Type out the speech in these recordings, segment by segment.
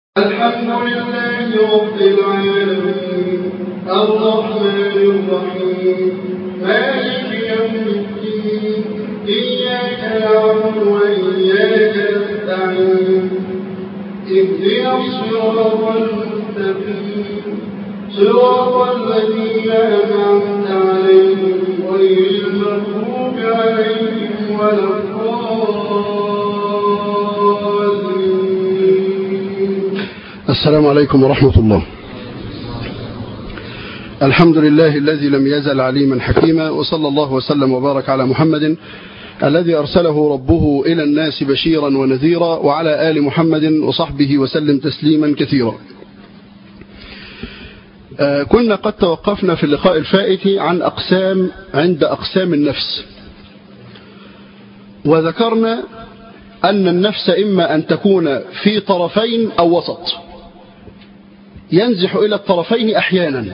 الحمد لله رب العالمين الرحمن الرحيم مالك يوم الدين إياك نعبد وإياك نستعين اهدنا الصراط المستقيم صراط الذين أنعمت عليهم غير المغضوب عليهم ولا الضالين السلام عليكم ورحمة الله الحمد لله الذي لم يزل عليما حكيما وصلى الله وسلم وبارك على محمد الذي أرسله ربه إلى الناس بشيرا ونذيرا وعلى آل محمد وصحبه وسلم تسليما كثيرا آه، كنا قد توقفنا في اللقاء الفائت عن أقسام عند أقسام النفس وذكرنا أن النفس إما أن تكون في طرفين أو وسط ينزح إلى الطرفين أحيانا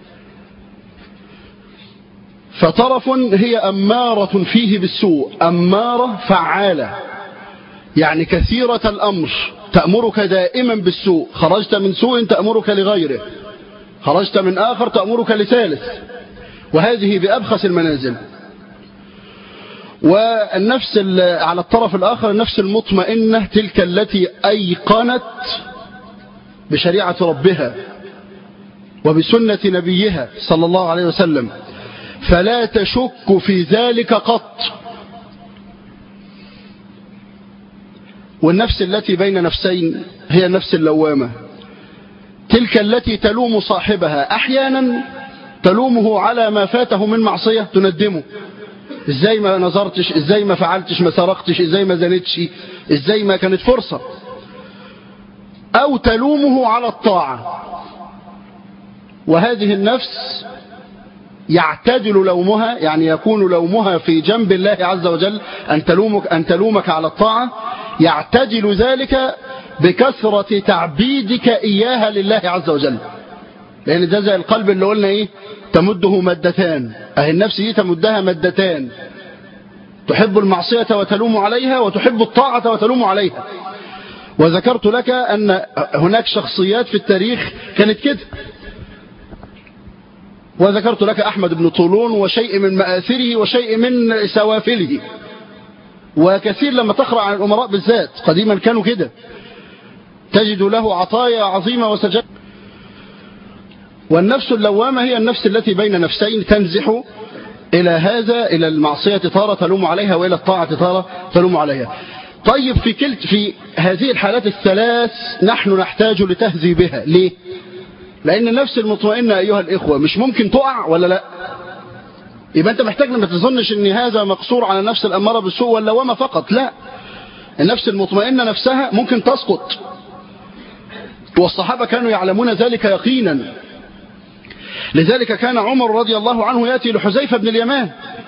فطرف هي أمارة فيه بالسوء أمارة فعالة يعني كثيرة الأمر تأمرك دائما بالسوء خرجت من سوء تأمرك لغيره خرجت من آخر تأمرك لثالث وهذه بأبخس المنازل والنفس على الطرف الآخر النفس المطمئنة تلك التي أيقنت بشريعة ربها وبسنة نبيها صلى الله عليه وسلم فلا تشك في ذلك قط والنفس التي بين نفسين هي النفس اللوامة تلك التي تلوم صاحبها أحيانا تلومه على ما فاته من معصية تندمه ازاي ما نظرتش ازاي ما فعلتش ما سرقتش ازاي ما زنتش ازاي ما كانت فرصة او تلومه على الطاعة وهذه النفس يعتدل لومها يعني يكون لومها في جنب الله عز وجل أن تلومك, أن تلومك على الطاعة يعتدل ذلك بكثرة تعبيدك إياها لله عز وجل لأن ده زي القلب اللي قلنا إيه تمده مدتان أهي النفس دي تمدها مدتان تحب المعصية وتلوم عليها وتحب الطاعة وتلوم عليها وذكرت لك أن هناك شخصيات في التاريخ كانت كده وذكرت لك أحمد بن طولون وشيء من مآثره وشيء من سوافله وكثير لما تقرأ عن الأمراء بالذات قديما كانوا كده تجد له عطايا عظيمة وسجد والنفس اللوامة هي النفس التي بين نفسين تنزح إلى هذا إلى المعصية تارة تلوم عليها وإلى الطاعة تارة تلوم عليها طيب في كلت في هذه الحالات الثلاث نحن نحتاج لتهذيبها ليه لأن النفس المطمئنة أيها الإخوة مش ممكن تقع ولا لا يبقى أنت محتاج لما تظنش أن هذا مقصور على النفس الأمارة بالسوء واللوامة فقط لا النفس المطمئنة نفسها ممكن تسقط والصحابة كانوا يعلمون ذلك يقينا لذلك كان عمر رضي الله عنه يأتي لحزيفة بن اليمان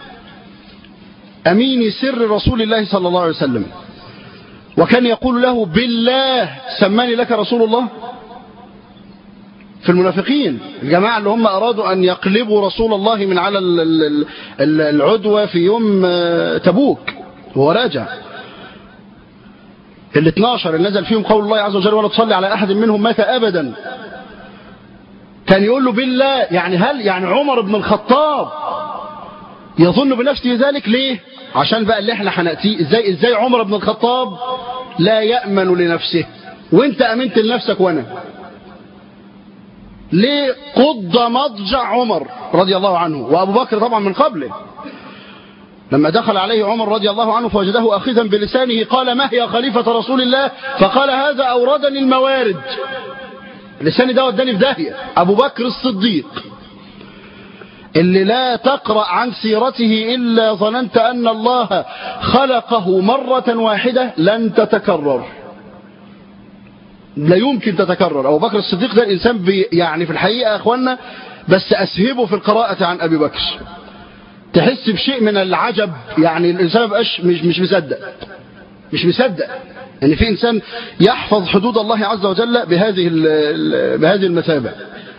أمين سر رسول الله صلى الله عليه وسلم وكان يقول له بالله سماني لك رسول الله في المنافقين الجماعة اللي هم أرادوا أن يقلبوا رسول الله من على العدوى في يوم تبوك وهو راجع ال 12 اللي نزل فيهم قول الله عز وجل ولا تصلي على أحد منهم مات أبدا كان يقول له بالله يعني هل يعني عمر بن الخطاب يظن بنفسه ذلك ليه عشان بقى اللي احنا هنأتيه ازاي ازاي عمر بن الخطاب لا يأمن لنفسه وانت امنت لنفسك وانا ليه قض مضجع عمر رضي الله عنه وابو بكر طبعا من قبله لما دخل عليه عمر رضي الله عنه فوجده أخذا بلسانه قال ما هي خليفة رسول الله فقال هذا أوردني الموارد لساني ده وداني في داهية أبو بكر الصديق اللي لا تقرأ عن سيرته إلا ظننت أن الله خلقه مرة واحدة لن تتكرر لا يمكن تتكرر أبو بكر الصديق ده الإنسان بي يعني في الحقيقة يا أخوانا بس أسهبه في القراءة عن أبي بكر تحس بشيء من العجب يعني الإنسان ما بقاش مش, مش مصدق مش مصدق ان يعني في إنسان يحفظ حدود الله عز وجل بهذه بهذه المثابة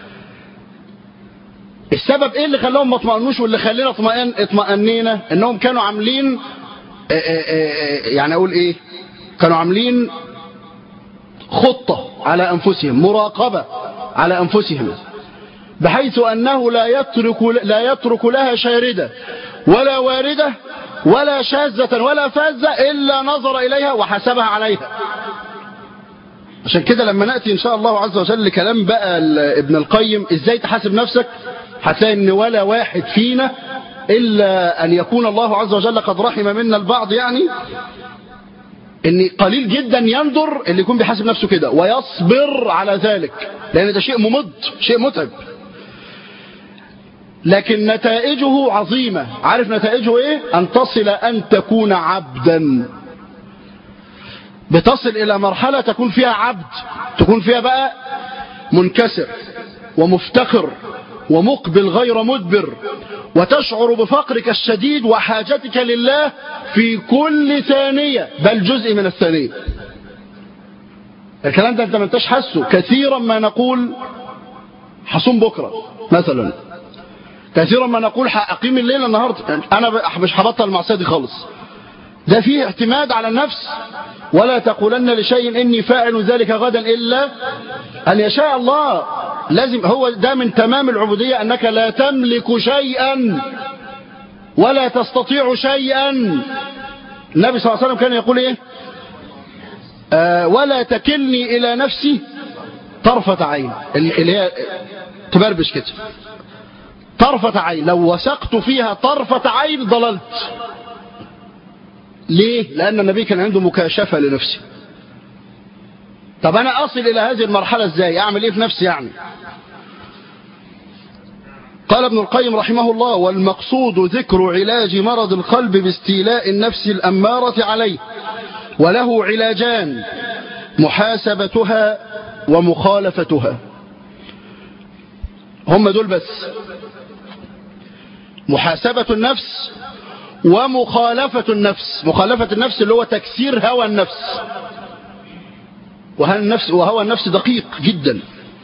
السبب ايه اللي خلاهم ما اطمئنوش واللي خلينا اطمئن اطمئنينا انهم كانوا عاملين يعني اقول ايه كانوا عاملين خطة على أنفسهم مراقبة على أنفسهم بحيث أنه لا يترك, لا يترك لها شاردة ولا واردة ولا شاذة ولا فازة إلا نظر إليها وحسبها عليها عشان كده لما نأتي إن شاء الله عز وجل لكلام بقى ابن القيم إزاي تحاسب نفسك هتلاقي إن ولا واحد فينا إلا أن يكون الله عز وجل قد رحم منا البعض يعني ان قليل جدا ينظر اللي يكون بيحاسب نفسه كده ويصبر على ذلك لان ده شيء ممد شيء متعب لكن نتائجه عظيمة عارف نتائجه ايه ان تصل ان تكون عبدا بتصل الى مرحلة تكون فيها عبد تكون فيها بقى منكسر ومفتخر ومقبل غير مدبر وتشعر بفقرك الشديد وحاجتك لله في كل ثانية بل جزء من الثانية الكلام ده انت ما انتش حاسه كثيرا ما نقول حصوم بكرة مثلا كثيرا ما نقول أقيم الليل النهاردة أنا مش هبطل المعصية دي خالص ده فيه اعتماد على النفس ولا تقولن لشيء إني فاعل ذلك غدا إلا أن يشاء الله لازم هو ده من تمام العبودية أنك لا تملك شيئا ولا تستطيع شيئا النبي صلى الله عليه وسلم كان يقول إيه آه ولا تكلني إلى نفسي طرفة عين اللي هي تبربش كده طرفة عين لو وثقت فيها طرفة عين ضللت ليه لأن النبي كان عنده مكاشفة لنفسه طب أنا أصل إلى هذه المرحلة إزاي أعمل إيه في نفسي يعني قال ابن القيم رحمه الله والمقصود ذكر علاج مرض القلب باستيلاء النفس الأمارة عليه وله علاجان محاسبتها ومخالفتها هم دول بس محاسبة النفس ومخالفة النفس مخالفة النفس اللي هو تكسير هوى النفس وهو النفس, وهو النفس دقيق جدا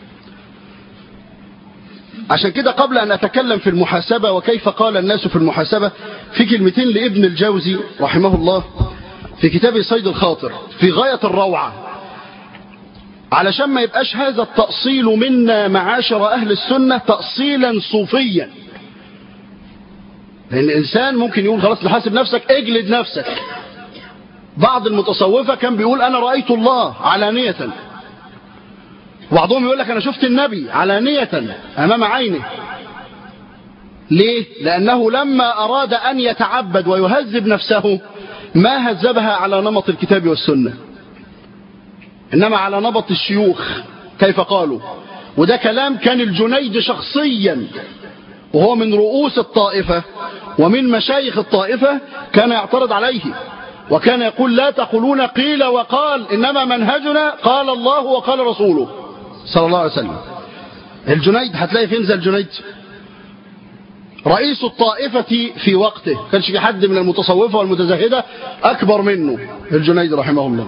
عشان كده قبل أن أتكلم في المحاسبة وكيف قال الناس في المحاسبة في كلمتين لابن الجوزي رحمه الله في كتاب صيد الخاطر في غاية الروعة علشان ما يبقاش هذا التأصيل منا معاشر أهل السنة تأصيلا صوفيا لأن الإنسان ممكن يقول خلاص نحاسب نفسك اجلد نفسك بعض المتصوفة كان بيقول أنا رأيت الله علانية بعضهم يقول لك أنا شفت النبي علانية أمام عينه ليه؟ لأنه لما أراد أن يتعبد ويهذب نفسه ما هذبها على نمط الكتاب والسنة إنما على نمط الشيوخ كيف قالوا وده كلام كان الجنيد شخصيا وهو من رؤوس الطائفة ومن مشايخ الطائفة كان يعترض عليه وكان يقول لا تقولون قيل وقال إنما منهجنا قال الله وقال رسوله صلى الله عليه وسلم الجنيد هتلاقي فين زي الجنيد رئيس الطائفة في وقته كانش في حد من المتصوفة والمتزهدة أكبر منه الجنيد رحمه الله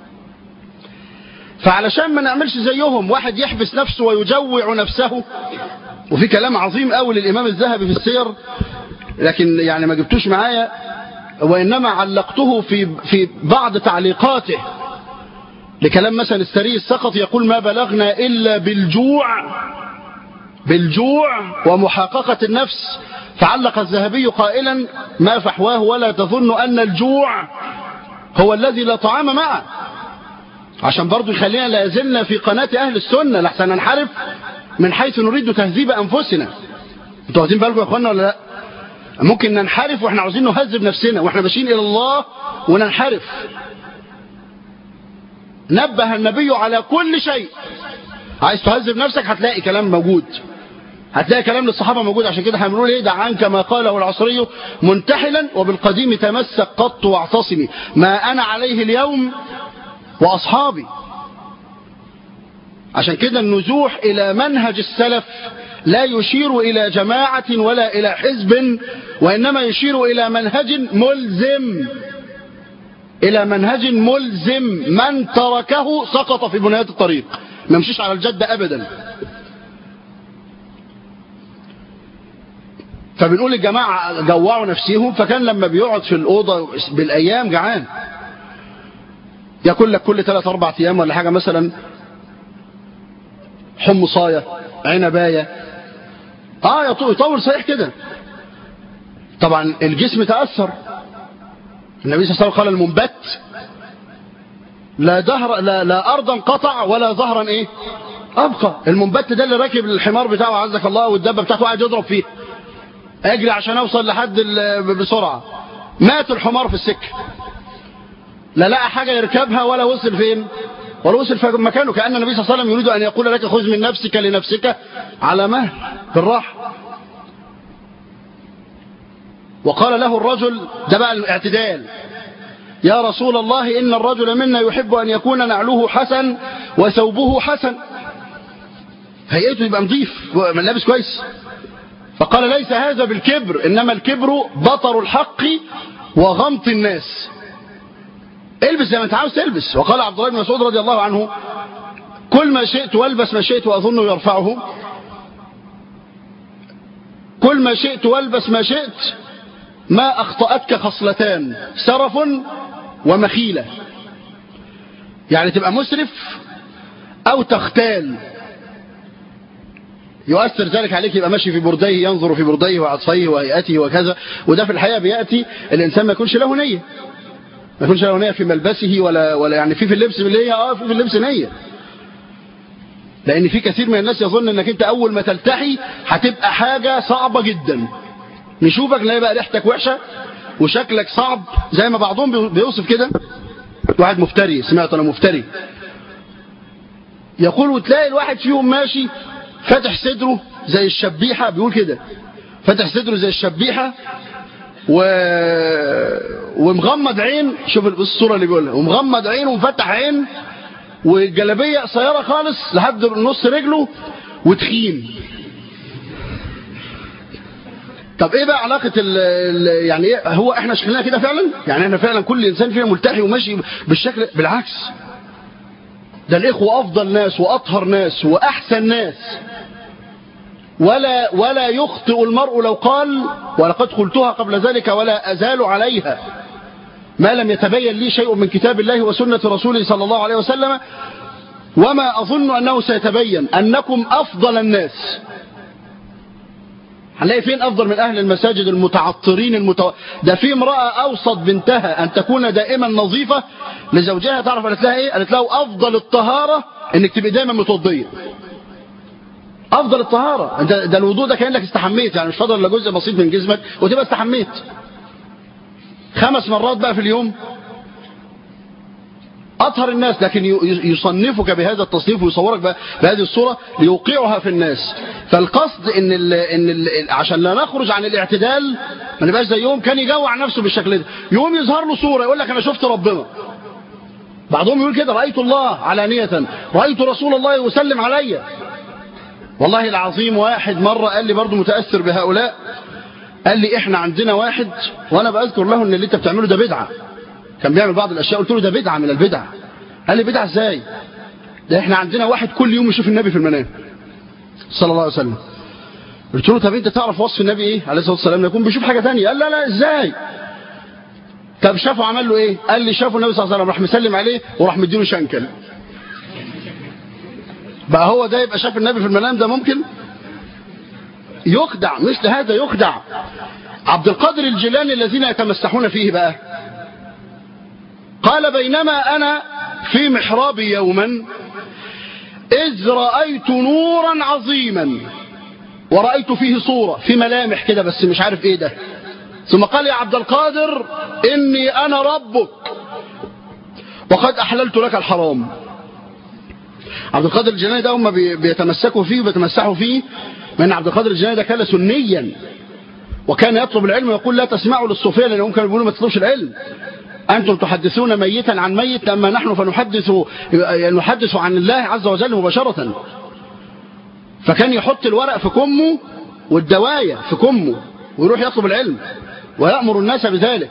فعلشان ما نعملش زيهم واحد يحبس نفسه ويجوع نفسه وفي كلام عظيم قوي للإمام الذهبي في السير لكن يعني ما جبتوش معايا وإنما علقته في في بعض تعليقاته لكلام مثلا السري السقط يقول ما بلغنا إلا بالجوع بالجوع ومحاققة النفس فعلق الذهبي قائلا ما فحواه ولا تظن أن الجوع هو الذي لا طعام معه عشان برضو يخلينا لا يزلنا في قناة أهل السنة لحسن ننحرف من حيث نريد تهذيب أنفسنا انتوا واخدين بالكم يا أخوانا ولا لا ممكن ننحرف واحنا عاوزين نهذب نفسنا واحنا ماشيين إلى الله وننحرف نبه النبي على كل شيء عايز تهذب نفسك هتلاقي كلام موجود هتلاقي كلام للصحابة موجود عشان كده هنقول ايه دع عنك ما قاله العصري منتحلا وبالقديم تمسك قط واعتصمي ما أنا عليه اليوم وأصحابي عشان كده النزوح إلى منهج السلف لا يشير إلى جماعة ولا إلى حزب وإنما يشير إلى منهج ملزم إلى منهج ملزم من تركه سقط في بنيات الطريق ما يمشيش على الجدة أبدا فبنقول الجماعة جوعوا نفسهم فكان لما بيقعد في الأوضة بالأيام جعان يقول لك كل ثلاث أربع أيام ولا حاجة مثلا حمصاية عنباية اه يطول صحيح كده طبعا الجسم تأثر النبي صلى الله عليه وسلم قال المنبت لا دهر لا, لا أرضا قطع ولا ظهرا إيه أبقى المنبت ده اللي راكب الحمار بتاعه عزك الله والدبة بتاعته قاعد يضرب فيه أجري عشان أوصل لحد بسرعة مات الحمار في السكة لا لقى حاجة يركبها ولا وصل فين ولا وصل في مكانه كأن النبي صلى الله عليه وسلم يريد أن يقول لك خذ من نفسك لنفسك على مهل بالراحة وقال له الرجل ده بقى الاعتدال يا رسول الله إن الرجل منا يحب أن يكون نعله حسن وثوبه حسن هيئته يبقى نظيف من لابس كويس فقال ليس هذا بالكبر إنما الكبر بطر الحق وغمط الناس البس زي ما انت عاوز تلبس وقال عبد الله بن مسعود رضي الله عنه كل ما شئت والبس ما شئت وأظنه يرفعه كل ما شئت والبس ما شئت ما أخطأتك خصلتان سرف ومخيلة يعني تبقى مسرف أو تختال يؤثر ذلك عليك يبقى ماشي في برديه ينظر في برديه وعطفيه وهيئته وكذا وده في الحقيقة بيأتي الإنسان ما يكونش له نية ما يكونش له نية في ملبسه ولا, ولا يعني في في اللبس اللي هي اه في في اللبس نية لأن في كثير من الناس يظن أنك أنت أول ما تلتحي هتبقى حاجة صعبة جدا نشوفك نلاقي بقى ريحتك وحشة وشكلك صعب زي ما بعضهم بيوصف كده واحد مفتري سمعت أنا مفتري يقول وتلاقي الواحد فيهم ماشي فاتح صدره زي الشبيحة بيقول كده فاتح صدره زي الشبيحة و... ومغمض عين شوف الصورة اللي بيقولها ومغمض عين ومفتح عين والجلابية قصيرة خالص لحد نص رجله وتخين طب ايه بقى علاقة ال ال يعني إيه هو احنا شكلنا كده فعلا يعني احنا فعلا كل انسان فينا ملتحي وماشي بالشكل بالعكس ده الاخوة افضل ناس واطهر ناس واحسن ناس ولا ولا يخطئ المرء لو قال ولقد قلتها قبل ذلك ولا ازال عليها ما لم يتبين لي شيء من كتاب الله وسنة رسوله صلى الله عليه وسلم وما أظن أنه سيتبين أنكم أفضل الناس هنلاقي فين أفضل من أهل المساجد المتعطرين المتو... ده في امرأة أوصت بنتها أن تكون دائما نظيفة لزوجها تعرف قالت لها إيه قالت له أفضل الطهارة إنك تبقى دائما متوضية أفضل الطهارة انت ده الوضوء ده كأنك استحميت يعني مش فاضل الا جزء بسيط من جسمك وتبقى استحميت خمس مرات بقى في اليوم أطهر الناس لكن يصنفك بهذا التصنيف ويصورك بهذه الصورة ليوقعها في الناس فالقصد إن, ال إن ال عشان لا نخرج عن الاعتدال ما نبقاش زي يوم كان يجوع نفسه بالشكل ده يوم يظهر له صورة يقول لك أنا شفت ربنا بعضهم يقول كده رأيت الله علانية رأيت رسول الله يسلم علي والله العظيم واحد مرة قال لي برضو متأثر بهؤلاء قال لي احنا عندنا واحد وانا بأذكر له ان اللي انت بتعمله ده بدعة كان بيعمل بعض الاشياء قلت له ده بدعة من البدع قال لي بدعة ازاي ده احنا عندنا واحد كل يوم يشوف النبي في المنام صلى الله عليه وسلم قلت له طب انت تعرف وصف النبي ايه عليه الصلاة والسلام يكون بيشوف حاجة تانية قال لا لا ازاي طب شافه عمل له ايه قال لي شافه النبي صلى الله عليه وسلم راح مسلم عليه وراح مديله شنكل بقى هو ده يبقى شاف النبي في المنام ده ممكن يخدع مثل هذا يخدع عبد القادر الجيلاني الذين يتمسحون فيه بقى قال بينما أنا في محرابي يوما إذ رأيت نورا عظيما ورأيت فيه صورة في ملامح كده بس مش عارف ايه ده ثم قال يا عبد القادر إني أنا ربك وقد أحللت لك الحرام عبد القادر الجيلاني ده هم بيتمسكوا فيه وبيتمسحوا فيه من عبد القادر الجيلاني ده كان سنيا وكان يطلب العلم ويقول لا تسمعوا للصوفيه لانهم كانوا بيقولوا ما تطلبش العلم أنتم تحدثون ميتا عن ميت أما نحن فنحدث نحدث عن الله عز وجل مباشرة فكان يحط الورق في كمه والدواية في كمه ويروح يطلب العلم ويأمر الناس بذلك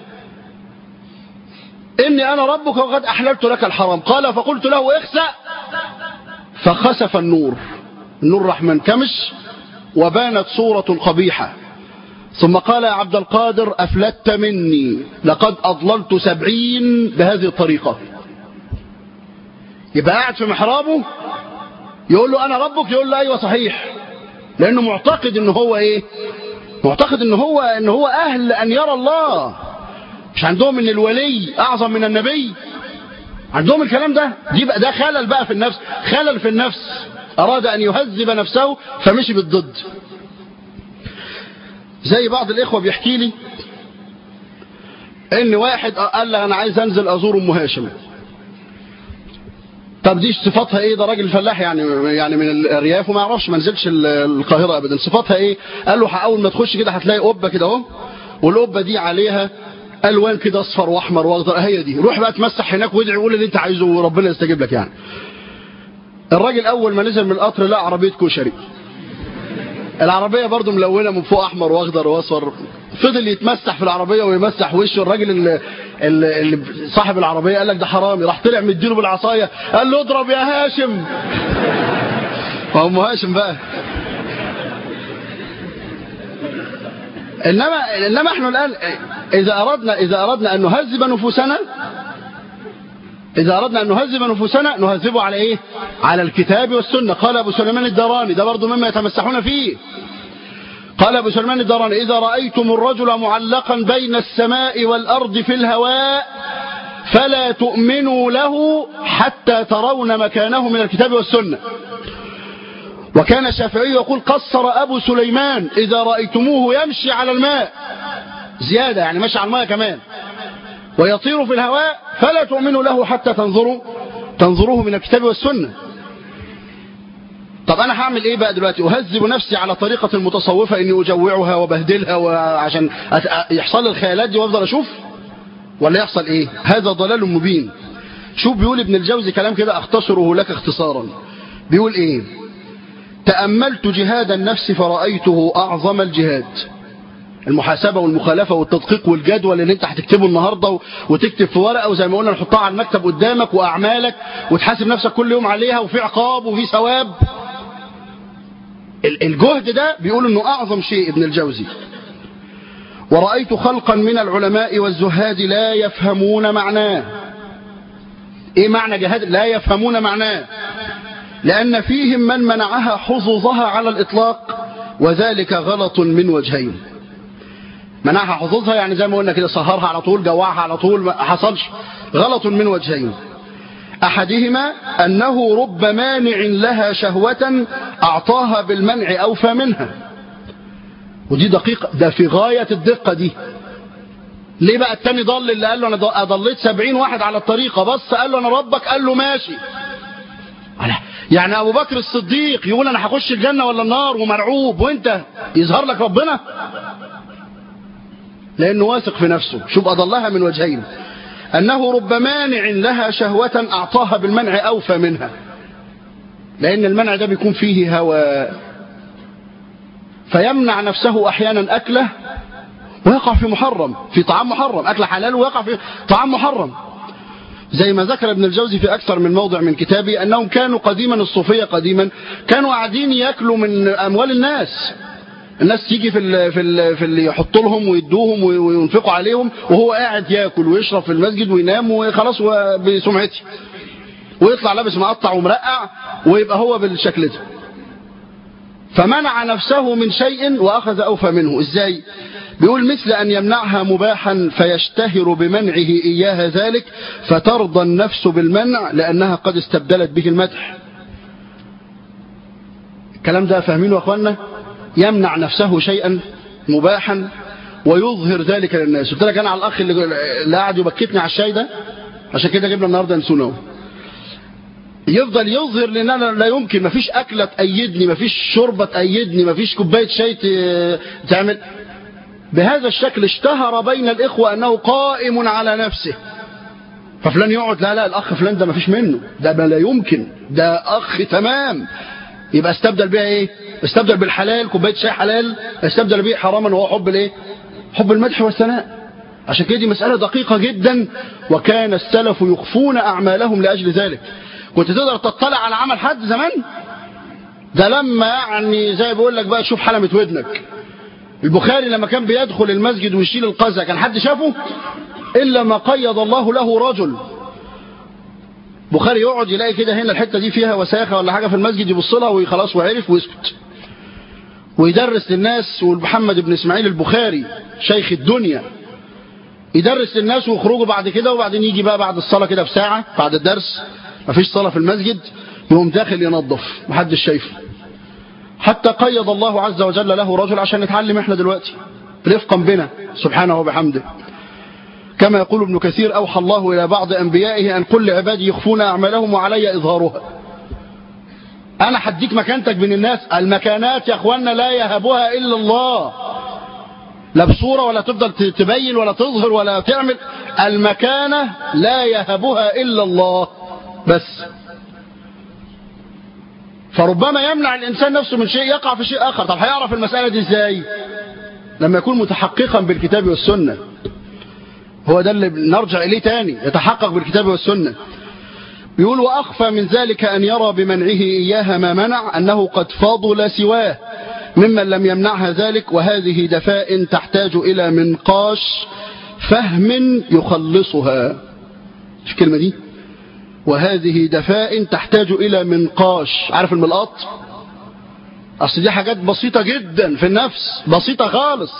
إني أنا ربك وقد أحللت لك الحرام قال فقلت له اخسأ فخسف النور النور راح منكمش وبانت صورة قبيحة ثم قال يا عبد القادر أفلت مني لقد أضللت سبعين بهذه الطريقة يبقى قاعد في محرابه يقول له انا ربك يقول له ايوه صحيح لانه معتقد ان هو ايه معتقد ان هو ان هو اهل ان يرى الله مش عندهم ان الولي اعظم من النبي عندهم الكلام ده دي بقى ده خلل بقى في النفس خلل في النفس اراد ان يهذب نفسه فمشي بالضد زي بعض الاخوه بيحكي لي ان واحد قال لي انا عايز انزل ازور ام هاشم طب دي صفاتها ايه ده راجل فلاح يعني يعني من الارياف وما يعرفش ما نزلش القاهره ابدا صفاتها ايه قال له اول ما تخش كده هتلاقي قبه كده اهو والقبه دي عليها الوان كده اصفر واحمر واخضر هي دي روح بقى تمسح هناك وادعي وقول اللي انت عايزه وربنا يستجيب لك يعني الراجل اول ما نزل من القطر لقى عربيه كشري العربيه برضو ملونه من فوق احمر واخضر واصفر فضل يتمسح في العربيه ويمسح وشه الراجل اللي, اللي صاحب العربيه قال لك ده حرامي راح طلع مديله بالعصايه قال له اضرب يا هاشم ام هاشم بقى انما انما احنا الان اذا اردنا اذا اردنا ان نهذب نفوسنا إذا أردنا أن نهذب نفوسنا نهذبه على إيه؟ على الكتاب والسنة قال أبو سليمان الدراني ده برضو مما يتمسحون فيه قال أبو سليمان الدراني إذا رأيتم الرجل معلقا بين السماء والأرض في الهواء فلا تؤمنوا له حتى ترون مكانه من الكتاب والسنة وكان الشافعي يقول قصر أبو سليمان إذا رأيتموه يمشي على الماء زيادة يعني مشي على الماء كمان ويطير في الهواء فلا تؤمنوا له حتى تنظروا تنظروه من الكتاب والسنة طب انا هعمل ايه بقى دلوقتي اهذب نفسي على طريقة المتصوفة اني اجوعها وبهدلها وعشان يحصل لي الخيالات دي وافضل اشوف ولا يحصل ايه هذا ضلال مبين شوف بيقول ابن الجوزي كلام كده اختصره لك اختصارا بيقول ايه تأملت جهاد النفس فرأيته اعظم الجهاد المحاسبة والمخالفة والتدقيق والجدول اللي انت هتكتبه النهاردة وتكتب في ورقة وزي ما قلنا نحطها على المكتب قدامك وأعمالك وتحاسب نفسك كل يوم عليها وفي عقاب وفي ثواب الجهد ده بيقول انه أعظم شيء ابن الجوزي ورأيت خلقا من العلماء والزهاد لا يفهمون معناه ايه معنى جهاد لا يفهمون معناه لأن فيهم من منعها حظوظها على الإطلاق وذلك غلط من وجهين منعها حظوظها يعني زي ما قلنا كده سهرها على طول جوعها على طول ما حصلش غلط من وجهين أحدهما أنه رب مانع لها شهوة أعطاها بالمنع أوفى منها ودي دقيقة ده في غاية الدقة دي ليه بقى التاني ضل اللي قال له أنا ضليت سبعين واحد على الطريقة بص قال له أنا ربك قال له ماشي يعني أبو بكر الصديق يقول أنا هخش الجنة ولا النار ومرعوب وانت يظهر لك ربنا لأنه واثق في نفسه شوف أضلها من وجهين أنه رب مانع لها شهوة أعطاها بالمنع أوفى منها لأن المنع ده بيكون فيه هوى فيمنع نفسه أحيانا أكله ويقع في محرم في طعام محرم أكل حلال ويقع في طعام محرم زي ما ذكر ابن الجوزي في أكثر من موضع من كتابه أنهم كانوا قديما الصوفية قديما كانوا قاعدين يأكلوا من أموال الناس الناس تيجي في ال في ال في اللي يحط لهم ويدوهم وينفقوا عليهم وهو قاعد ياكل ويشرب في المسجد وينام وخلاص بسمعتي ويطلع لابس مقطع ومرقع ويبقى هو بالشكل ده فمنع نفسه من شيء وأخذ أوفى منه إزاي بيقول مثل أن يمنعها مباحا فيشتهر بمنعه إياها ذلك فترضى النفس بالمنع لأنها قد استبدلت به المدح الكلام ده فاهمينه يا أخوانا يمنع نفسه شيئا مباحا ويظهر ذلك للناس قلت لك انا على الاخ اللي, اللي قاعد يبكتني على الشاي ده عشان كده جبنا النهارده نسونه يفضل يظهر لان انا لا يمكن مفيش اكله تأيدني مفيش شوربه تأيدني مفيش كوبايه شاي تعمل بهذا الشكل اشتهر بين الاخوه انه قائم على نفسه ففلان يقعد لا لا الاخ فلان ده مفيش منه ده ما لا يمكن ده اخ تمام يبقى استبدل بيها ايه استبدل بالحلال كوبايه شاي حلال استبدل به حراما وهو حب الايه حب المدح والثناء عشان كده دي مسألة دقيقة جدا وكان السلف يخفون أعمالهم لأجل ذلك كنت تقدر تطلع على عمل حد زمان ده لما يعني زي بيقول لك بقى شوف حلمة ودنك البخاري لما كان بيدخل المسجد ويشيل القزع كان حد شافه إلا ما قيض الله له رجل بخاري يقعد يلاقي كده هنا الحتة دي فيها وساخة ولا حاجة في المسجد يبص لها وخلاص وعرف ويسكت ويدرس للناس ومحمد بن اسماعيل البخاري شيخ الدنيا يدرس للناس ويخرجوا بعد كده وبعدين يجي بقى بعد الصلاة كده بساعة بعد الدرس مفيش صلاة في المسجد يقوم داخل ينظف محدش شايفه حتى قيض الله عز وجل له رجل عشان نتعلم احنا دلوقتي رفقا بنا سبحانه وبحمده كما يقول ابن كثير أوحى الله إلى بعض أنبيائه أن كل عبادي يخفون أعمالهم وعلي إظهارها أنا حديك مكانتك بين الناس المكانات يا أخوانا لا يهبها إلا الله لا بصورة ولا تفضل تبين ولا تظهر ولا تعمل المكانة لا يهبها إلا الله بس فربما يمنع الإنسان نفسه من شيء يقع في شيء آخر طب هيعرف المسألة دي إزاي لما يكون متحققا بالكتاب والسنة هو ده اللي نرجع إليه تاني يتحقق بالكتاب والسنة يقول وأخفى من ذلك أن يرى بمنعه إياها ما منع أنه قد فاضل سواه ممن لم يمنعها ذلك وهذه دفاء تحتاج إلى منقاش فهم يخلصها في الكلمة دي وهذه دفاء تحتاج إلى منقاش عارف الملقاط أصل دي حاجات بسيطة جدا في النفس بسيطة خالص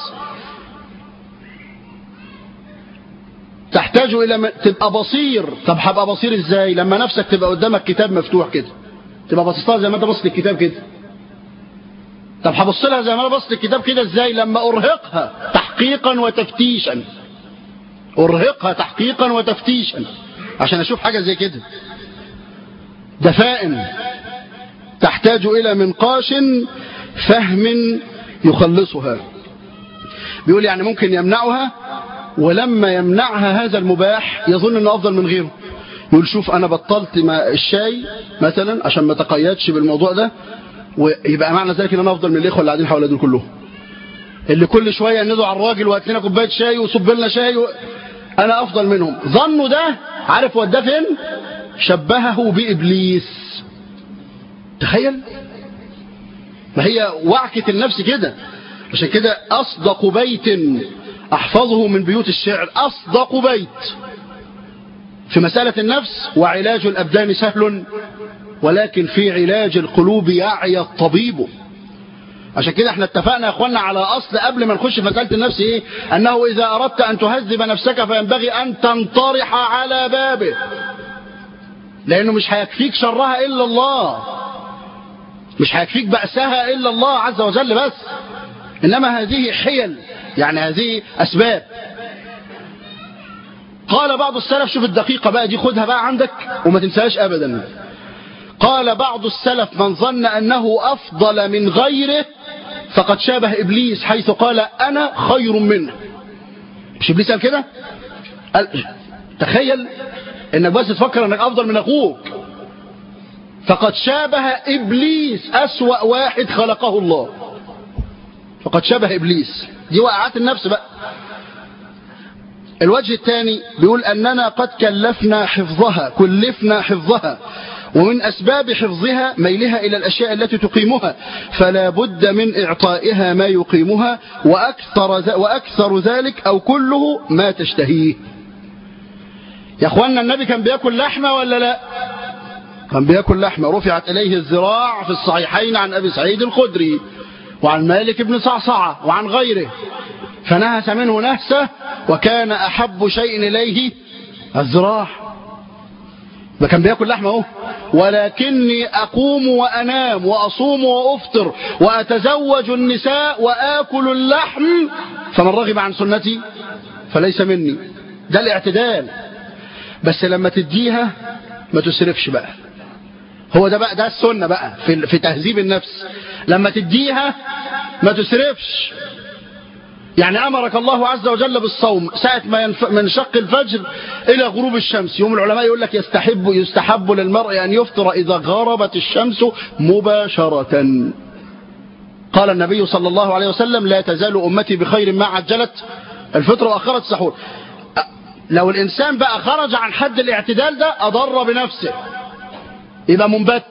تحتاج إلى م... تبقى بصير طب هبقى بصير إزاي لما نفسك تبقى قدامك كتاب مفتوح كده تبقى باصص لها زي ما انت باصص للكتاب كده طب هبص لها زي ما انا باصص للكتاب كده ازاي لما ارهقها تحقيقا وتفتيشا ارهقها تحقيقا وتفتيشا عشان اشوف حاجة زي كده دفائن تحتاج الى منقاش فهم يخلصها بيقول يعني ممكن يمنعها ولما يمنعها هذا المباح يظن انه افضل من غيره يقول شوف انا بطلت ما الشاي مثلا عشان ما تقيدش بالموضوع ده ويبقى معنى ذلك ان انا افضل من الاخوه اللي قاعدين حوالي دول كلهم اللي كل شويه ندعو على الراجل وهات لنا كوبايه شاي وصب لنا شاي و... انا افضل منهم ظنوا ده عارف وداه فين شبهه بابليس تخيل ما هي وعكه النفس كده عشان كده اصدق بيت احفظه من بيوت الشعر اصدق بيت في مسألة النفس وعلاج الأبدان سهل ولكن في علاج القلوب يعي الطبيب عشان كده احنا اتفقنا يا اخوانا على اصل قبل ما نخش في مسألة النفس ايه انه اذا اردت ان تهذب نفسك فينبغي ان تنطرح على بابه لانه مش هيكفيك شرها الا الله مش هيكفيك بأسها الا الله عز وجل بس انما هذه حيل يعني هذه اسباب قال بعض السلف شوف الدقيقة بقى دي خدها بقى عندك وما تنساهاش ابدا قال بعض السلف من ظن أنه أفضل من غيره فقد شابه إبليس حيث قال أنا خير منه مش إبليس قال كده قال تخيل إنك بس تفكر أنك أفضل من أخوك فقد شابه إبليس أسوأ واحد خلقه الله فقد شابه إبليس دي وقعات النفس بقى الوجه الثاني بيقول أننا قد كلفنا حفظها كلفنا حفظها ومن أسباب حفظها ميلها إلى الأشياء التي تقيمها فلا بد من إعطائها ما يقيمها وأكثر, وأكثر ذلك أو كله ما تشتهيه يا أخوانا النبي كان بيأكل لحمة ولا لا كان بيأكل لحمة رفعت إليه الزراع في الصحيحين عن أبي سعيد الخدري وعن مالك بن صعصعة وعن غيره فنهس منه نهسة وكان أحب شيء إليه الزراع ما كان بياكل لحمة اهو ولكني أقوم وأنام وأصوم وأفطر وأتزوج النساء وآكل اللحم فمن رغب عن سنتي فليس مني ده الاعتدال بس لما تديها ما تسرفش بقى هو ده بقى ده السنة بقى في, في تهذيب النفس لما تديها ما تسرفش يعني أمرك الله عز وجل بالصوم ساعة ما ينف... من شق الفجر إلى غروب الشمس يوم العلماء يقول لك يستحب يستحب للمرء أن يفطر إذا غربت الشمس مباشرة قال النبي صلى الله عليه وسلم لا تزال أمتي بخير ما عجلت الفطر وأخرت السحور لو الإنسان بقى خرج عن حد الاعتدال ده أضر بنفسه يبقى منبت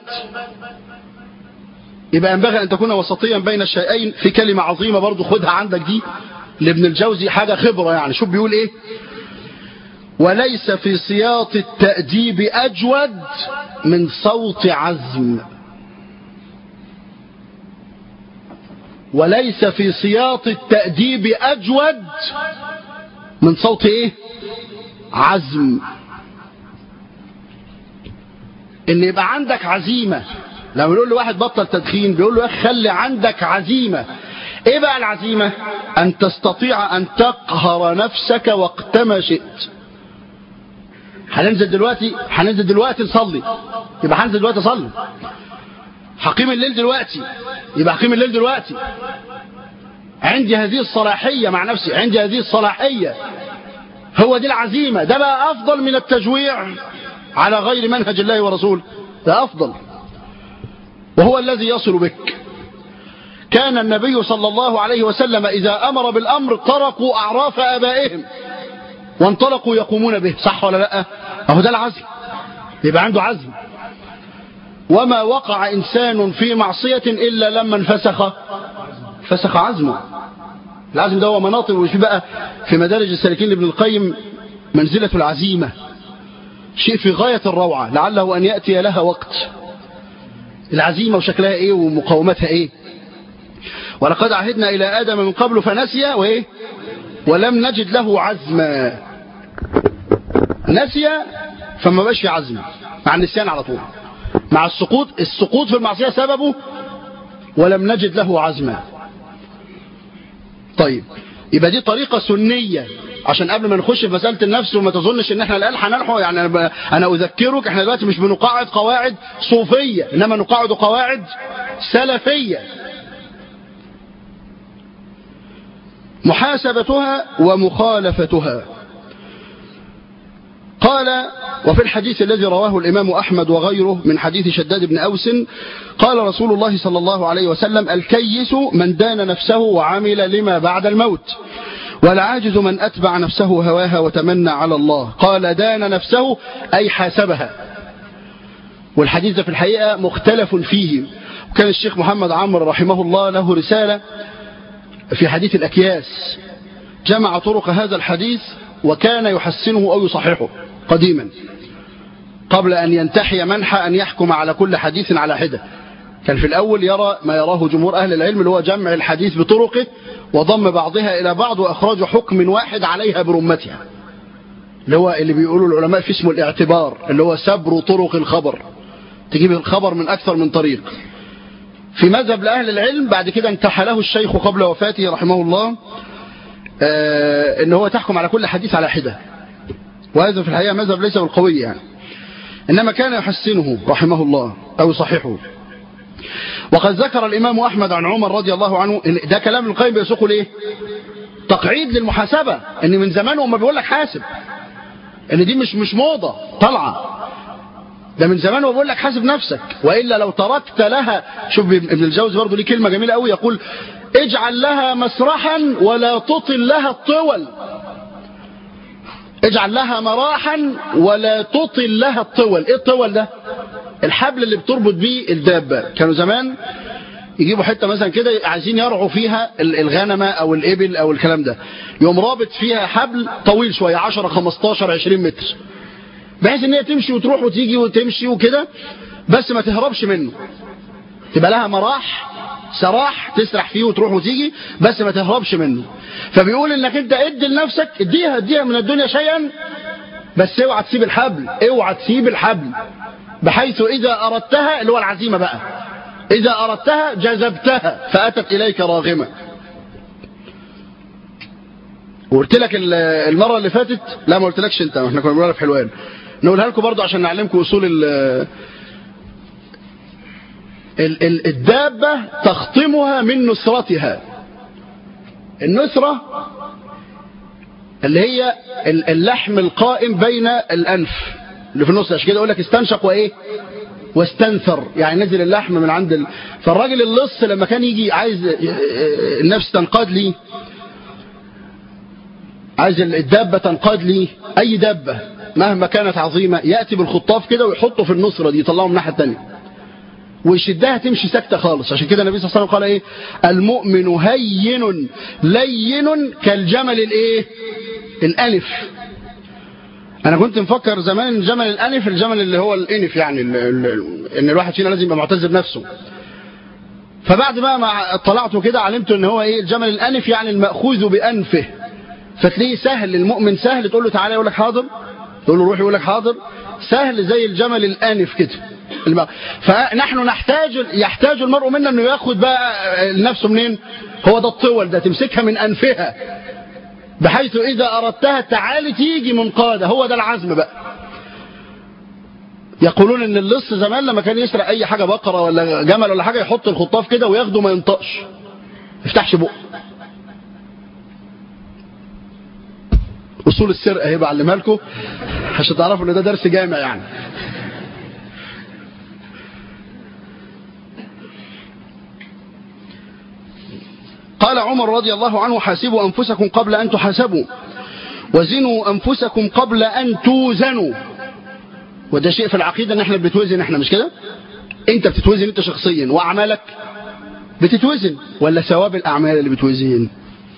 يبقى ينبغي أن تكون وسطيا بين الشيئين في كلمة عظيمة برضو خدها عندك دي لابن الجوزي حاجة خبرة يعني شوف بيقول ايه وليس في سياط التأديب أجود من صوت عزم وليس في سياط التأديب أجود من صوت إيه عزم إن يبقى عندك عزيمة لما بيقول لواحد بطل تدخين بيقول له يا أخي خلي عندك عزيمة إيه بقى العزيمة أن تستطيع أن تقهر نفسك وقتما شئت هننزل دلوقتي هننزل دلوقتي نصلي يبقى هنزل دلوقتي اصلي هقيم الليل دلوقتي يبقى هقيم الليل دلوقتي عندي هذه الصلاحية مع نفسي عندي هذه الصلاحية هو دي العزيمة ده بقى أفضل من التجويع على غير منهج الله ورسوله ده أفضل وهو الذي يصل بك كان النبي صلى الله عليه وسلم إذا أمر بالأمر تركوا أعراف آبائهم وانطلقوا يقومون به صح ولا لا اهو ده العزم يبقى عنده عزم وما وقع إنسان في معصية إلا لما انفسخ فسخ عزمه العزم ده هو مناطق وفي بقى في مدارج السالكين لابن القيم منزلة العزيمة شيء في غاية الروعة لعله أن يأتي لها وقت العزيمة وشكلها إيه ومقاومتها إيه ولقد عهدنا إلى آدم من قبل فنسي وإيه ولم نجد له عزما نسي فما بقاش في عزم مع النسيان على طول مع السقوط السقوط في المعصية سببه ولم نجد له عزما طيب يبقى دي طريقة سنية عشان قبل ما نخش في مسألة النفس وما تظنش ان احنا الآن هنلحق يعني انا, أنا اذكرك احنا دلوقتي مش بنقاعد قواعد صوفية انما نقاعد قواعد سلفية محاسبتها ومخالفتها قال وفي الحديث الذي رواه الإمام أحمد وغيره من حديث شداد بن أوس قال رسول الله صلى الله عليه وسلم الكيس من دان نفسه وعمل لما بعد الموت والعاجز من أتبع نفسه هواها وتمنى على الله قال دان نفسه أي حاسبها والحديث ده في الحقيقة مختلف فيه وكان الشيخ محمد عمرو رحمه الله له رسالة في حديث الأكياس جمع طرق هذا الحديث وكان يحسنه أو يصححه قديما قبل أن ينتحي منحى أن يحكم على كل حديث على حدة كان في الأول يرى ما يراه جمهور أهل العلم اللي هو جمع الحديث بطرقه وضم بعضها إلى بعض وأخراج حكم واحد عليها برمتها اللي هو اللي بيقولوا العلماء في اسمه الاعتبار اللي هو سبر طرق الخبر تجيب الخبر من أكثر من طريق في مذهب لأهل العلم بعد كده انتحله الشيخ قبل وفاته رحمه الله آه ان هو تحكم على كل حديث على حدة وهذا في الحقيقة مذهب ليس بالقوي يعني إنما كان يحسنه رحمه الله أو يصححه وقد ذكر الإمام أحمد عن عمر رضي الله عنه إن ده كلام القيم بيسوقه ليه تقعيد للمحاسبة إن من زمان وما بيقول لك حاسب إن دي مش مش موضة طالعة ده من زمان وبقول لك حاسب نفسك وإلا لو تركت لها شوف ابن الجوزي برضه ليه كلمة جميلة قوي يقول اجعل لها مسرحا ولا تطل لها الطول اجعل لها مراحا ولا تطل لها الطول ايه الطول ده الحبل اللي بتربط بيه الدابة كانوا زمان يجيبوا حتة مثلا كده عايزين يرعوا فيها الغنمة او الابل او الكلام ده يوم رابط فيها حبل طويل شوية 10 15 20 متر بحيث ان هي تمشي وتروح وتيجي وتمشي وكده بس ما تهربش منه تبقى لها مراح سراح تسرح فيه وتروح وتيجي بس ما تهربش منه فبيقول انك انت ادي لنفسك اديها اديها من الدنيا شيئا بس اوعى تسيب الحبل اوعى تسيب الحبل بحيث اذا اردتها اللي هو العزيمة بقى اذا اردتها جذبتها فاتت اليك راغمة وقلت لك المرة اللي فاتت لا ما قلتلكش انت احنا كنا بنقولها في حلوان نقولها لكم برضو عشان نعلمكم اصول الدابة تخطمها من نسرتها النسرة اللي هي اللحم القائم بين الأنف اللي في النص عشان كده يقول لك استنشق وإيه واستنثر يعني نزل اللحم من عند ال... فالراجل اللص لما كان يجي عايز النفس تنقاد لي عايز الدابة تنقاد لي أي دابة مهما كانت عظيمة يأتي بالخطاف كده ويحطه في النصرة دي يطلعه من الناحية الثانيه ويشدها تمشي ساكتة خالص عشان كده النبي صلى الله عليه وسلم قال ايه المؤمن هين لين كالجمل الايه الالف انا كنت مفكر زمان الجمل الانف الجمل اللي هو الانف يعني ال ال ان الواحد فينا لازم يبقى معتز بنفسه فبعد بقى ما اطلعت كده علمت ان هو ايه الجمل الانف يعني الماخوذ بانفه فتلاقيه سهل المؤمن سهل تقول له تعالى يقول لك حاضر تقول له روح يقول لك حاضر سهل زي الجمل الانف كده فنحن نحتاج يحتاج المرء منا انه ياخد بقى نفسه منين هو ده الطول ده تمسكها من انفها بحيث اذا اردتها تعالي تيجي منقاده هو ده العزم بقى يقولون ان اللص زمان لما كان يسرق اي حاجه بقره ولا جمل ولا حاجه يحط الخطاف كده وياخده ما ينطقش ما يفتحش بقه اصول السرقه اهي بعلمها لكم عشان تعرفوا ان ده درس جامع يعني قال عمر رضي الله عنه حاسبوا أنفسكم قبل أن تحاسبوا وزنوا أنفسكم قبل أن توزنوا وده شيء في العقيدة ان احنا بنتوزن احنا مش كده انت بتتوزن انت شخصيا واعمالك بتتوزن ولا ثواب الاعمال اللي بتوزن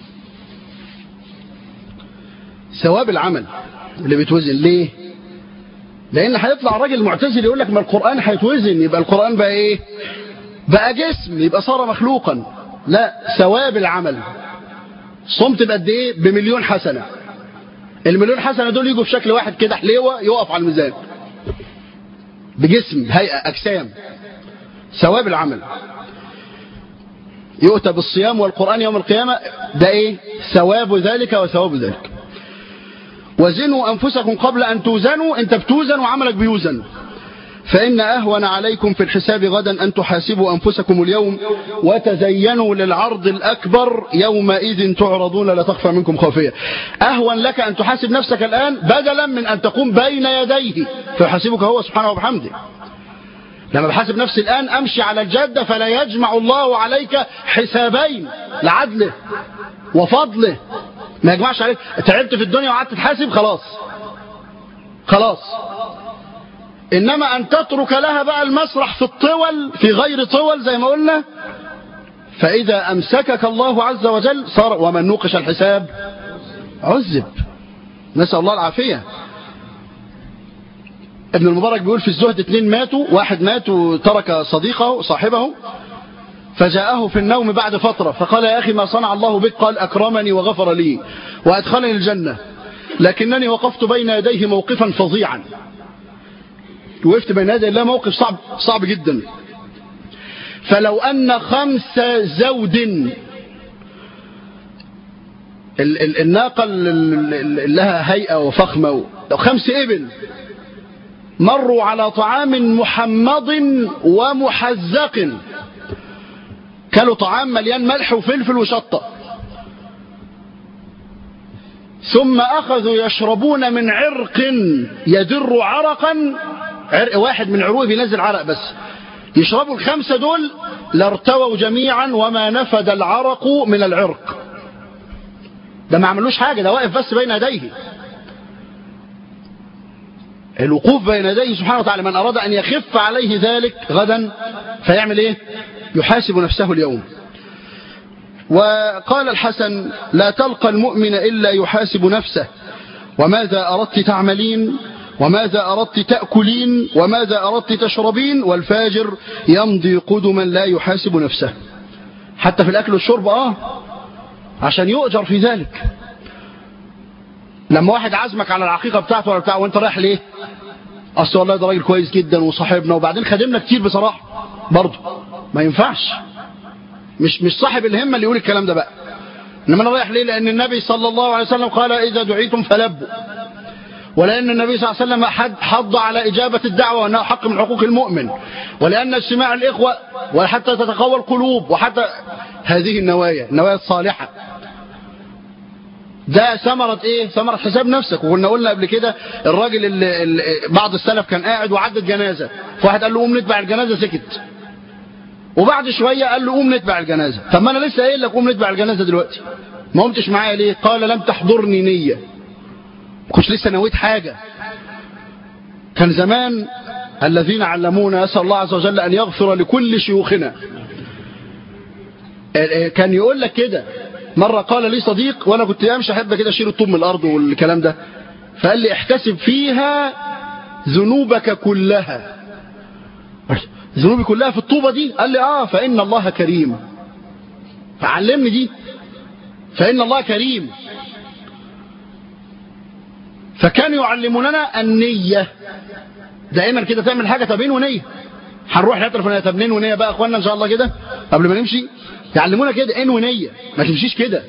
ثواب العمل اللي بتوزن ليه لان هيطلع راجل معتزل يقول لك ما القرآن هيتوزن يبقى القرآن بقى ايه بقى جسم يبقى صار مخلوقا لا ثواب العمل صمت بقد ايه بمليون حسنة المليون حسنة دول يجوا في شكل واحد كده حليوة يقف على الميزان بجسم هيئة أجسام ثواب العمل يؤتى بالصيام والقرآن يوم القيامة ده ايه ثواب ذلك وثواب ذلك وزنوا أنفسكم قبل أن توزنوا انت بتوزن وعملك بيوزن فإن أهون عليكم في الحساب غدا أن تحاسبوا أنفسكم اليوم وتزينوا للعرض الأكبر يومئذ تعرضون لا تخفى منكم خافية أهون لك أن تحاسب نفسك الآن بدلا من أن تقوم بين يديه فيحاسبك هو سبحانه وبحمده لما بحاسب نفسي الآن أمشي على الجادة فلا يجمع الله عليك حسابين لعدله وفضله ما يجمعش عليك تعبت في الدنيا وقعدت تحاسب خلاص خلاص إنما أن تترك لها بقى المسرح في الطول في غير طول زي ما قلنا فإذا أمسكك الله عز وجل صار ومن نوقش الحساب عذب نسأل الله العافية ابن المبارك بيقول في الزهد اتنين ماتوا واحد مات وترك صديقه صاحبه فجاءه في النوم بعد فترة فقال يا أخي ما صنع الله بك قال أكرمني وغفر لي وأدخلني الجنة لكنني وقفت بين يديه موقفا فظيعا وقفت بين يدي الله موقف صعب صعب جدا فلو أن خمس زود ال ال الناقة اللي لها هيئة وفخمة لو خمس إبل مروا على طعام محمض ومحزق كلوا طعام مليان ملح وفلفل وشطة ثم أخذوا يشربون من عرق يدر عرقا عرق واحد من عروقه بينزل عرق بس يشربوا الخمسة دول لارتووا جميعا وما نفد العرق من العرق ده ما عملوش حاجة ده واقف بس بين يديه الوقوف بين يديه سبحانه وتعالى من أراد أن يخف عليه ذلك غدا فيعمل إيه يحاسب نفسه اليوم وقال الحسن لا تلقى المؤمن إلا يحاسب نفسه وماذا أردت تعملين وماذا أردت تأكلين وماذا أردت تشربين والفاجر يمضي قدما لا يحاسب نفسه حتى في الأكل والشرب آه عشان يؤجر في ذلك لما واحد عزمك على العقيقة بتاعته ولا بتاعه وانت رايح ليه اصل والله ده راجل كويس جدا وصاحبنا وبعدين خدمنا كتير بصراحة برضه ما ينفعش مش مش صاحب الهمة اللي يقول الكلام ده بقى انما انا رايح ليه لان النبي صلى الله عليه وسلم قال اذا دعيتم فلبوا ولأن النبي صلى الله عليه وسلم حض على إجابة الدعوة وأنه حق من حقوق المؤمن ولأن اجتماع الإخوة وحتى تتقوى القلوب وحتى هذه النوايا النوايا الصالحة ده ثمرة ايه ثمرة حساب نفسك وقلنا قلنا قبل كده الراجل اللي, اللي بعض السلف كان قاعد وعدت جنازة فواحد قال له قوم نتبع الجنازة سكت وبعد شوية قال له قوم نتبع الجنازة طب ما انا لسه قايل لك قوم نتبع الجنازة دلوقتي ما قمتش معايا ليه قال لم تحضرني نية كنتش لسه نويت حاجة كان زمان الذين علمونا أسأل الله عز وجل أن يغفر لكل شيوخنا كان يقول لك كده مرة قال لي صديق وأنا كنت أمشي أحب كده أشيل الطوب من الأرض والكلام ده فقال لي احتسب فيها ذنوبك كلها ذنوبي كلها في الطوبة دي قال لي اه فإن الله كريم فعلمني دي فإن الله كريم فكانوا يعلموننا النية دائما كده تعمل حاجة تبين ونية هنروح الحته الفلانيه طب نين ونيه بقى يا اخوانا ان شاء الله كده قبل ما نمشي يعلمونا كده ان ونيه ما تمشيش كده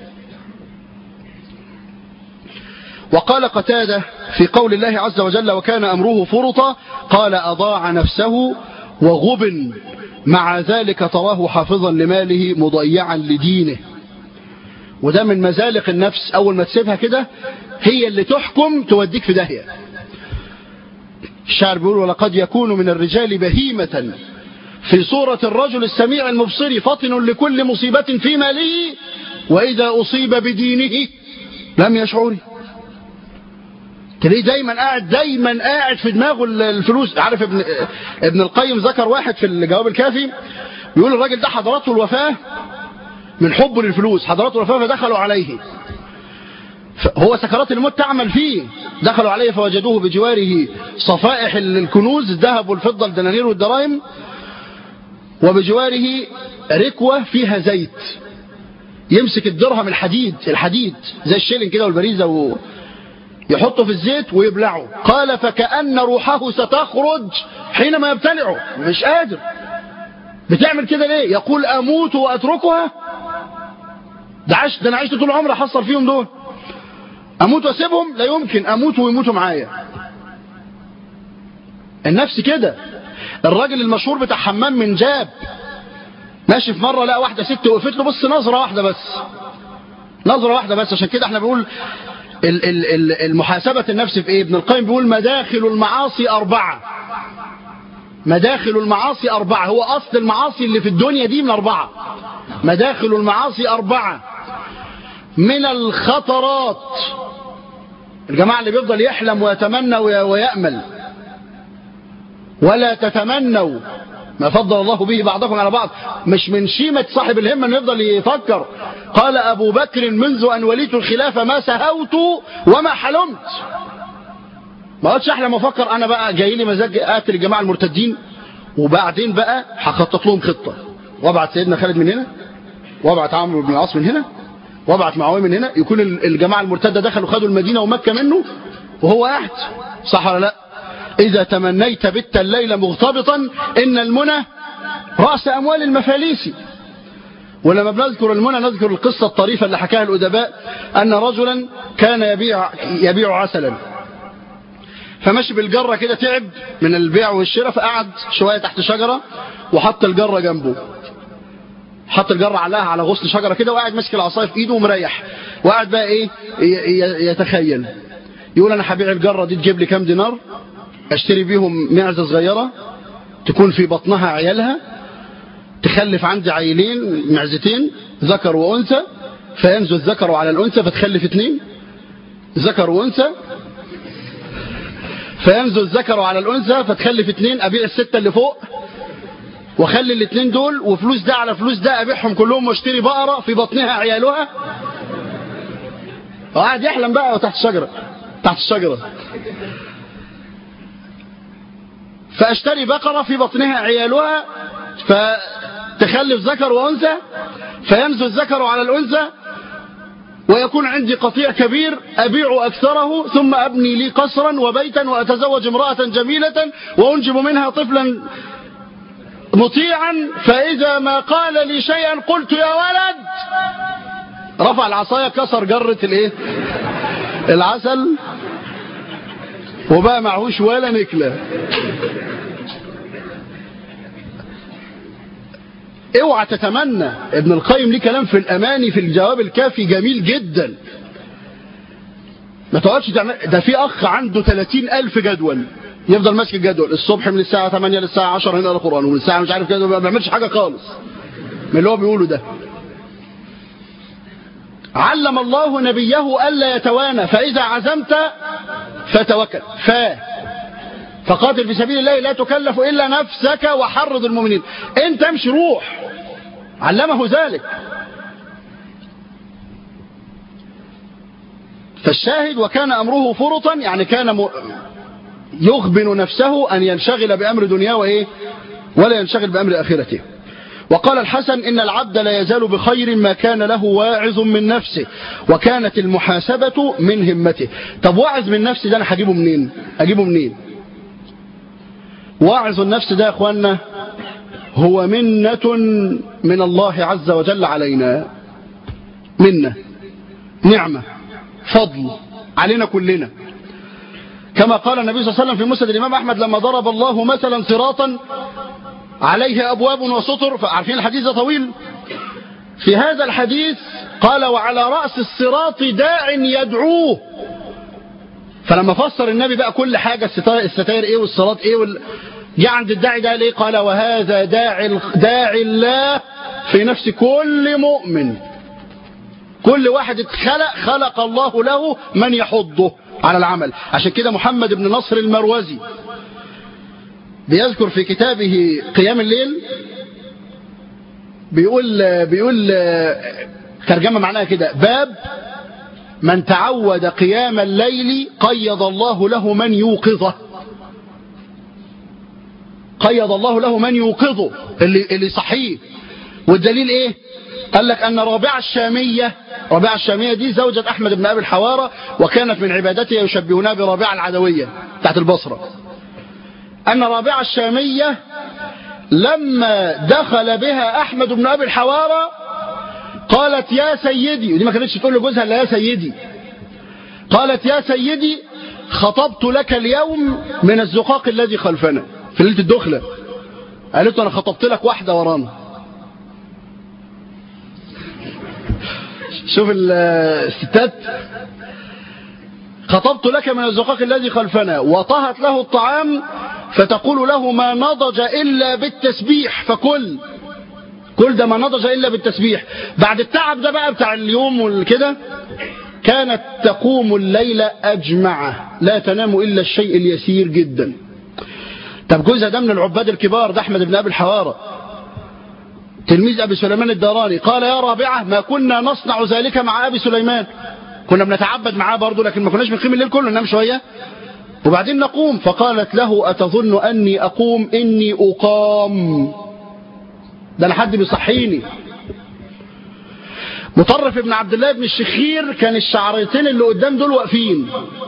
وقال قتادة في قول الله عز وجل وكان أمره فرطا قال أضاع نفسه وغبن مع ذلك تراه حافظا لماله مضيعا لدينه وده من مزالق النفس أول ما تسيبها كده هي اللي تحكم توديك في داهية الشاعر بيقول ولقد يكون من الرجال بهيمة في صورة الرجل السميع المبصر فطن لكل مصيبة في ماله وإذا أصيب بدينه لم يشعر تلاقيه دايما قاعد دايما قاعد في دماغه الفلوس عارف ابن ابن القيم ذكر واحد في الجواب الكافي بيقول الراجل ده حضرته الوفاة من حبه للفلوس حضرته الوفاة فدخلوا عليه هو سكرات الموت تعمل فيه دخلوا عليه فوجدوه بجواره صفائح الكنوز الذهب والفضة الدنانير والدراهم وبجواره ركوة فيها زيت يمسك الدرهم الحديد الحديد زي الشيلين كده والبريزة و... يحطه في الزيت ويبلعه قال فكأن روحه ستخرج حينما يبتلعه مش قادر بتعمل كده ليه يقول أموت وأتركها ده عشت ده أنا عشت طول عمري أحصل فيهم دول أموت وأسيبهم لا يمكن أموت ويموتوا معايا النفس كده الراجل المشهور بتاع حمام من جاب ماشي في مرة لقى واحدة ست وقفت له بص نظرة واحدة بس نظرة واحدة بس عشان كده احنا بنقول المحاسبة النفس في ايه ابن القيم بيقول مداخل المعاصي أربعة مداخل المعاصي أربعة هو أصل المعاصي اللي في الدنيا دي من أربعة مداخل المعاصي أربعة من الخطرات الجماعة اللي بيفضل يحلم ويتمنى ويأمل ولا تتمنوا ما فضل الله به بعضكم على بعض مش من شيمة صاحب الهمة انه يفضل يفكر قال أبو بكر منذ أن وليت الخلافة ما سهوت وما حلمت ما قلتش أحلم وأفكر أنا بقى جاي لي مزاج قاتل الجماعة المرتدين وبعدين بقى هخطط لهم خطة وابعت سيدنا خالد من هنا وابعت عمرو بن العاص من هنا وابعت معاوية من هنا يكون الجماعة المرتدة دخلوا خدوا المدينة ومكة منه وهو قاعد صح ولا لا إذا تمنيت بت الليل مغتبطا إن المنى رأس أموال المفاليس ولما بنذكر المنى نذكر القصة الطريفة اللي حكاها الأدباء أن رجلا كان يبيع, يبيع عسلا فمشي بالجرة كده تعب من البيع والشراء فقعد شوية تحت شجرة وحط الجرة جنبه حط الجرة عليها على غصن شجرة كده وقاعد ماسك العصاية في ايده ومريح وقاعد بقى ايه يتخيل يقول انا هبيع الجرة دي تجيب لي كام دينار اشتري بيهم معزة صغيرة تكون في بطنها عيالها تخلف عندي عيلين معزتين ذكر وأنثى فينزل الذكر على الأنثى فتخلف اثنين ذكر وأنثى فينزل الذكر على الأنثى فتخلف اثنين أبيع الستة اللي فوق واخلي الاثنين دول وفلوس ده على فلوس ده أبيعهم كلهم واشتري بقرة في بطنها عيالها وقاعد يحلم بقى تحت الشجرة تحت الشجرة فاشتري بقرة في بطنها عيالها فتخلف ذكر وأنثى فينزل الذكر على الأنثى ويكون عندي قطيع كبير أبيع أكثره ثم أبني لي قصرا وبيتا وأتزوج امرأة جميلة وأنجب منها طفلا مطيعا فإذا ما قال لي شيئا قلت يا ولد رفع العصاية كسر جرة الايه العسل وبقى معهوش ولا نكلة اوعى تتمنى ابن القيم ليه كلام في الاماني في الجواب الكافي جميل جدا ما تقعدش تعمل ده في اخ عنده 30 الف جدول يفضل ماسك الجدول الصبح من الساعه 8 للساعه 10 هنا القران ومن الساعه مش عارف كده ما بيعملش حاجه خالص من اللي هو بيقوله ده علم الله نبيه الا يتوانى فاذا عزمت فتوكل ف فقاتل في سبيل الله لا تكلف إلا نفسك وحرض المؤمنين انت امشي روح علمه ذلك فالشاهد وكان أمره فرطا يعني كان م... يغبن نفسه أن ينشغل بأمر دنياه وإيه ولا ينشغل بأمر آخرته وقال الحسن إن العبد لا يزال بخير ما كان له واعظ من نفسه وكانت المحاسبة من همته طب واعظ من نفسه ده أنا هجيبه منين أجيبه منين واعظ النفس ده يا أخوانا هو منة من الله عز وجل علينا منة نعمة فضل علينا كلنا كما قال النبي صلى الله عليه وسلم في مسند الإمام أحمد لما ضرب الله مثلا صراطا عليه أبواب وسطر عارفين الحديث ده طويل في هذا الحديث قال وعلى رأس الصراط داع يدعوه فلما فسر النبي بقى كل حاجة الستائر ايه والصراط ايه وال... جه عند الداعي ده ليه قال وهذا داعي داعي الله في نفس كل مؤمن كل واحد اتخلق خلق الله له من يحضه على العمل عشان كده محمد بن نصر المروزي بيذكر في كتابه قيام الليل بيقول بيقول ترجمة معناها كده باب من تعود قيام الليل قيض الله له من يوقظه قيض الله له من يوقظه اللي, اللي صحيه والدليل ايه قال لك ان رابعة الشامية رابعة الشامية دي زوجة احمد بن ابي الحوارة وكانت من عبادتها يشبهونها برابعة العدوية بتاعت البصرة ان رابعة الشامية لما دخل بها احمد بن ابي الحوارة قالت يا سيدي ودي ما كانتش تقول لجوزها الا يا سيدي قالت يا سيدي خطبت لك اليوم من الزقاق الذي خلفنا في ليله الدخله قالت له انا خطبت لك واحده ورانا شوف الستات خطبت لك من الزقاق الذي خلفنا وطهت له الطعام فتقول له ما نضج إلا بالتسبيح فكل كل ده ما نضج إلا بالتسبيح بعد التعب ده بقى بتاع اليوم والكده كانت تقوم الليل أجمع لا تنام إلا الشيء اليسير جدا طب جوزها ده من العباد الكبار ده أحمد بن أبي الحوارة تلميذ أبي سليمان الداراني قال يا رابعة ما كنا نصنع ذلك مع أبي سليمان كنا بنتعبد معاه برضه لكن ما كناش بنقيم الليل كله ننام شوية وبعدين نقوم فقالت له أتظن أني أقوم إني أقام ده أنا حد بيصحيني مطرف ابن عبد الله بن الشخير كان الشعرتين اللي قدام دول واقفين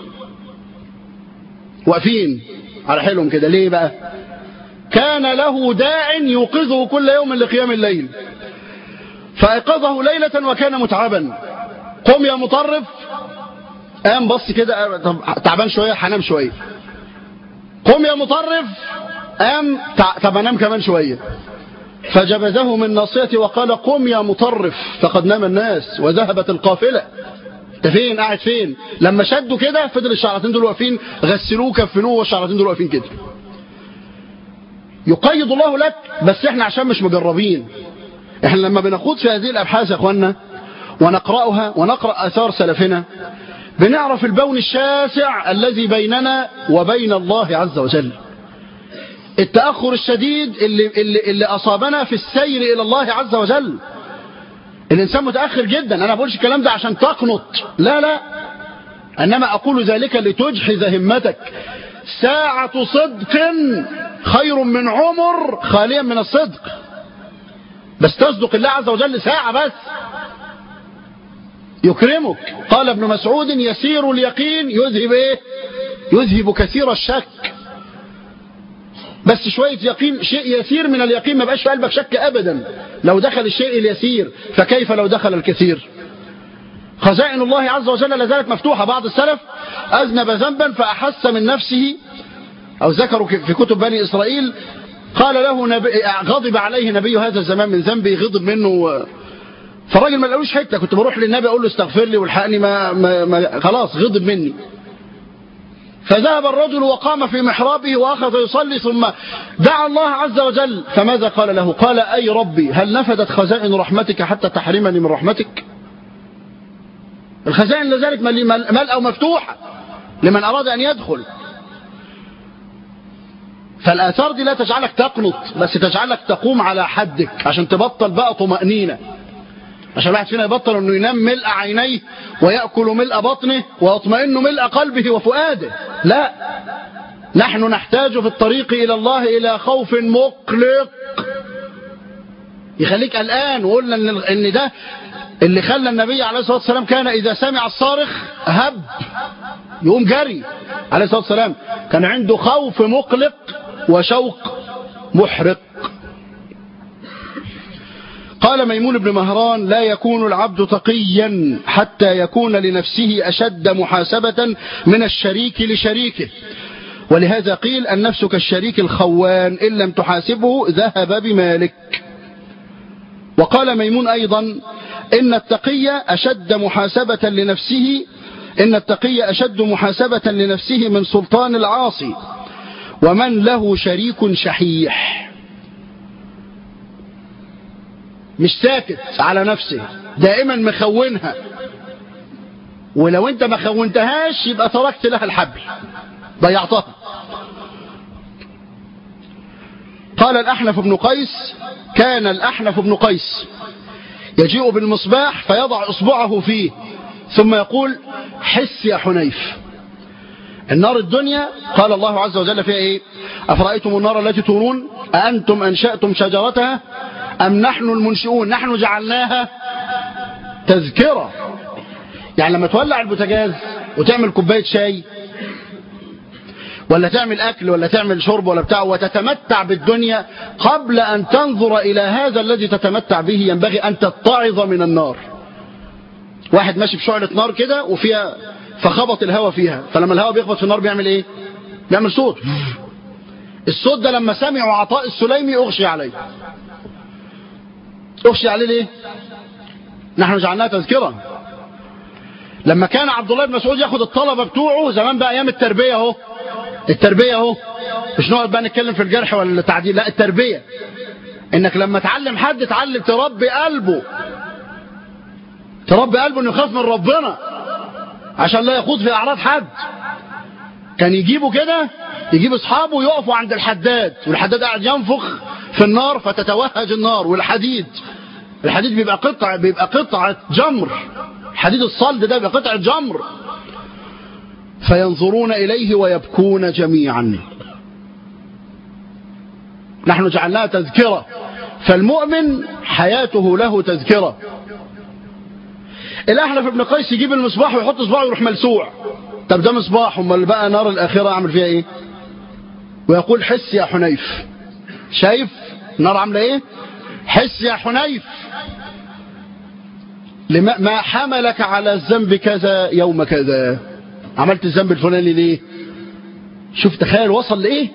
واقفين على حيلهم كده ليه بقى كان له داع يوقظه كل يوم لقيام الليل فأيقظه ليلة وكان متعبا قم يا مطرف قام بص كده تعبان شوية هنام شوية قم يا مطرف قام طب انام كمان شوية فجبزه من ناصيته وقال قم يا مطرف فقد نام الناس وذهبت القافلة انت فين قاعد فين لما شدوا كده فضل الشعرتين دول واقفين غسلوه كفنوه والشعرتين دول واقفين كده يقيد الله لك بس احنا عشان مش مجربين احنا لما بنخوض في هذه الابحاث يا اخوانا ونقرأها ونقرأ اثار سلفنا بنعرف البون الشاسع الذي بيننا وبين الله عز وجل التأخر الشديد اللي, اللي, اللي أصابنا في السير إلى الله عز وجل الإنسان متأخر جدا أنا بقولش الكلام ده عشان تقنط لا لا إنما أقول ذلك لتجحز همتك ساعة صدق خير من عمر خاليا من الصدق بس تصدق الله عز وجل ساعة بس يكرمك قال ابن مسعود يسير اليقين يذهب ايه يذهب كثير الشك بس شوية يقين شيء يسير من اليقين ما بقاش في قلبك شك ابدا لو دخل الشيء اليسير فكيف لو دخل الكثير خزائن الله عز وجل لازالت مفتوحة بعض السلف أذنب ذنبا فأحس من نفسه أو ذكروا في كتب بني إسرائيل قال له نبي غضب عليه نبي هذا الزمان من ذنبه غضب منه فالراجل ما لقوش حته كنت بروح للنبي اقول له استغفر لي والحقني ما, ما, ما خلاص غضب مني فذهب الرجل وقام في محرابه واخذ يصلي ثم دعا الله عز وجل فماذا قال له قال اي ربي هل نفدت خزائن رحمتك حتى تحرمني من رحمتك الخزائن لذلك ملأ ومفتوحة لمن أراد أن يدخل فالآثار دي لا تجعلك تقنط بس تجعلك تقوم على حدك عشان تبطل بقى طمأنينة عشان الواحد فينا يبطل انه ينام ملء عينيه ويأكل ملء بطنه ويطمئن ملء قلبه وفؤاده لا نحن نحتاج في الطريق إلى الله إلى خوف مقلق يخليك قلقان وقلنا ان ان ده اللي خلى النبي عليه الصلاه والسلام كان اذا سمع الصارخ هب يقوم جري عليه الصلاه والسلام كان عنده خوف مقلق وشوق محرق قال ميمون بن مهران لا يكون العبد تقيا حتى يكون لنفسه أشد محاسبة من الشريك لشريكه ولهذا قيل النفس كالشريك الخوان إن لم تحاسبه ذهب بمالك وقال ميمون أيضا إن التقي أشد محاسبة لنفسه إن التقي أشد محاسبة لنفسه من سلطان العاصي ومن له شريك شحيح مش ساكت على نفسه دائما مخونها ولو انت ما خونتهاش يبقى تركت لها الحبل ضيعتها قال الأحنف بن قيس كان الأحنف بن قيس يجيء بالمصباح فيضع إصبعه فيه ثم يقول حس يا حنيف النار الدنيا قال الله عز وجل فيها ايه أفرأيتم النار التي تورون أأنتم أنشأتم شجرتها أم نحن المنشئون نحن جعلناها تذكرة يعني لما تولع البوتاجاز وتعمل كوباية شاي ولا تعمل أكل ولا تعمل شرب ولا بتاع وتتمتع بالدنيا قبل أن تنظر إلى هذا الذي تتمتع به ينبغي أن تتعظ من النار واحد ماشي بشعلة نار كده وفيها فخبط الهواء فيها فلما الهواء بيخبط في النار بيعمل ايه بيعمل صوت الصوت ده لما سمعوا عطاء السليمي اغشي عليه اغشي عليه ليه نحن جعلناها تذكرة لما كان عبد الله بن مسعود ياخد الطلبة بتوعه زمان بقى ايام التربية اهو التربية اهو مش نقعد بقى نتكلم في الجرح ولا التعديل لا التربية انك لما تعلم حد تعلم تربي قلبه تربي قلبه انه يخاف من ربنا عشان لا يخوض في اعراض حد كان يجيبوا كده يجيب اصحابه يقفوا عند الحداد والحداد قاعد ينفخ في النار فتتوهج النار والحديد الحديد بيبقى قطع بيبقى قطعة جمر الحديد الصلد ده بيبقى قطعة جمر فينظرون إليه ويبكون جميعا نحن جعلناها تذكرة فالمؤمن حياته له تذكرة الأحنف ابن قيس يجيب المصباح ويحط صباعه ويروح ملسوع طب ده مصباح امال بقى نار الآخرة أعمل فيها إيه ويقول حس يا حنيف شايف النار عاملة إيه حس يا حنيف لما ما حملك على الذنب كذا يوم كذا عملت الذنب الفلاني ليه شوف تخيل وصل لإيه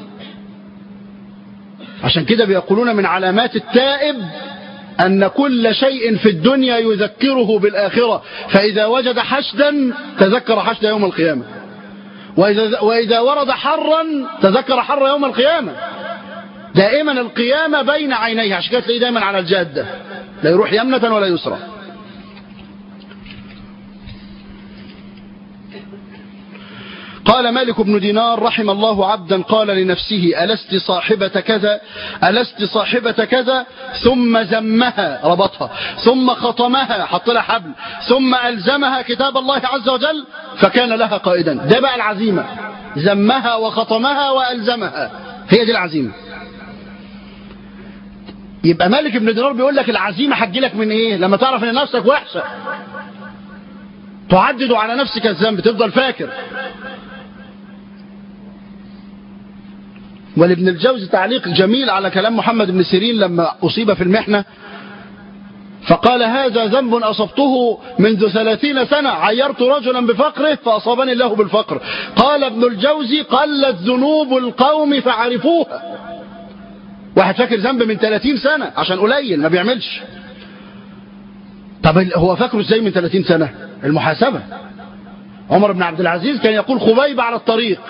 عشان كده بيقولون من علامات التائب أن كل شيء في الدنيا يذكره بالآخرة فإذا وجد حشدا تذكر حشد يوم القيامة وإذا, وإذا ورد حرا تذكر حر يوم القيامة دائما القيامة بين عينيه عشان كده تلاقيه دائما على الجادة لا يروح يمنة ولا يسرى قال مالك بن دينار رحم الله عبدا قال لنفسه ألست صاحبة كذا ألست صاحبة كذا ثم زمها ربطها ثم خطمها حط لها حبل ثم ألزمها كتاب الله عز وجل فكان لها قائدا ده بقى العزيمة زمها وخطمها وألزمها هي دي العزيمة يبقى مالك بن دينار بيقول لك العزيمة هتجيلك من ايه لما تعرف ان نفسك وحشة تعدد على نفسك الذنب تفضل فاكر ولابن الجوزي تعليق جميل على كلام محمد بن سيرين لما أصيب في المحنة فقال هذا ذنب أصبته منذ ثلاثين سنة عيرت رجلا بفقره فأصابني الله بالفقر قال ابن الجوزي قلت ذنوب القوم فعرفوها واحد فاكر ذنب من 30 سنة عشان قليل ما بيعملش طب هو فاكره ازاي من 30 سنة المحاسبة عمر بن عبد العزيز كان يقول خبيب على الطريق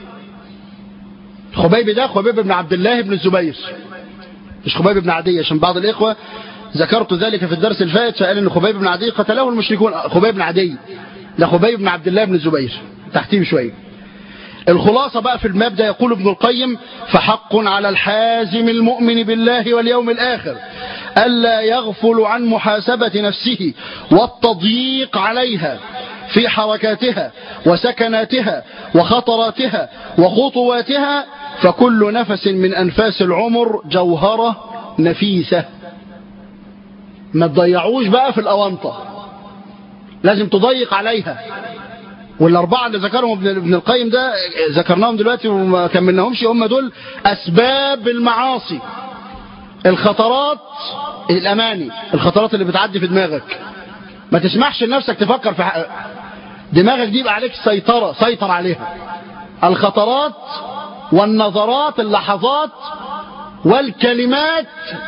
خبيب ده خبيب بن عبد الله بن الزبير مش خبيب بن عدي عشان بعض الإخوة ذكرت ذلك في الدرس الفائت فقال ان خبيب بن عدي قتله المشركون خبيب بن عدي ده خبيب بن عبد الله بن الزبير تحتيه بشويه الخلاصة بقى في المبدأ يقول ابن القيم فحق على الحازم المؤمن بالله واليوم الآخر ألا يغفل عن محاسبة نفسه والتضييق عليها في حركاتها وسكناتها وخطراتها وخطواتها فكل نفس من أنفاس العمر جوهرة نفيسة ما تضيعوش بقى في الأونطة لازم تضيق عليها والأربعة اللي ذكرهم ابن القيم ده ذكرناهم دلوقتي وما كملناهمش هم دول أسباب المعاصي الخطرات الأماني الخطرات اللي بتعدي في دماغك ما تسمحش لنفسك تفكر في حق دماغك دي يبقى عليك سيطرة سيطر عليها الخطرات والنظرات اللحظات والكلمات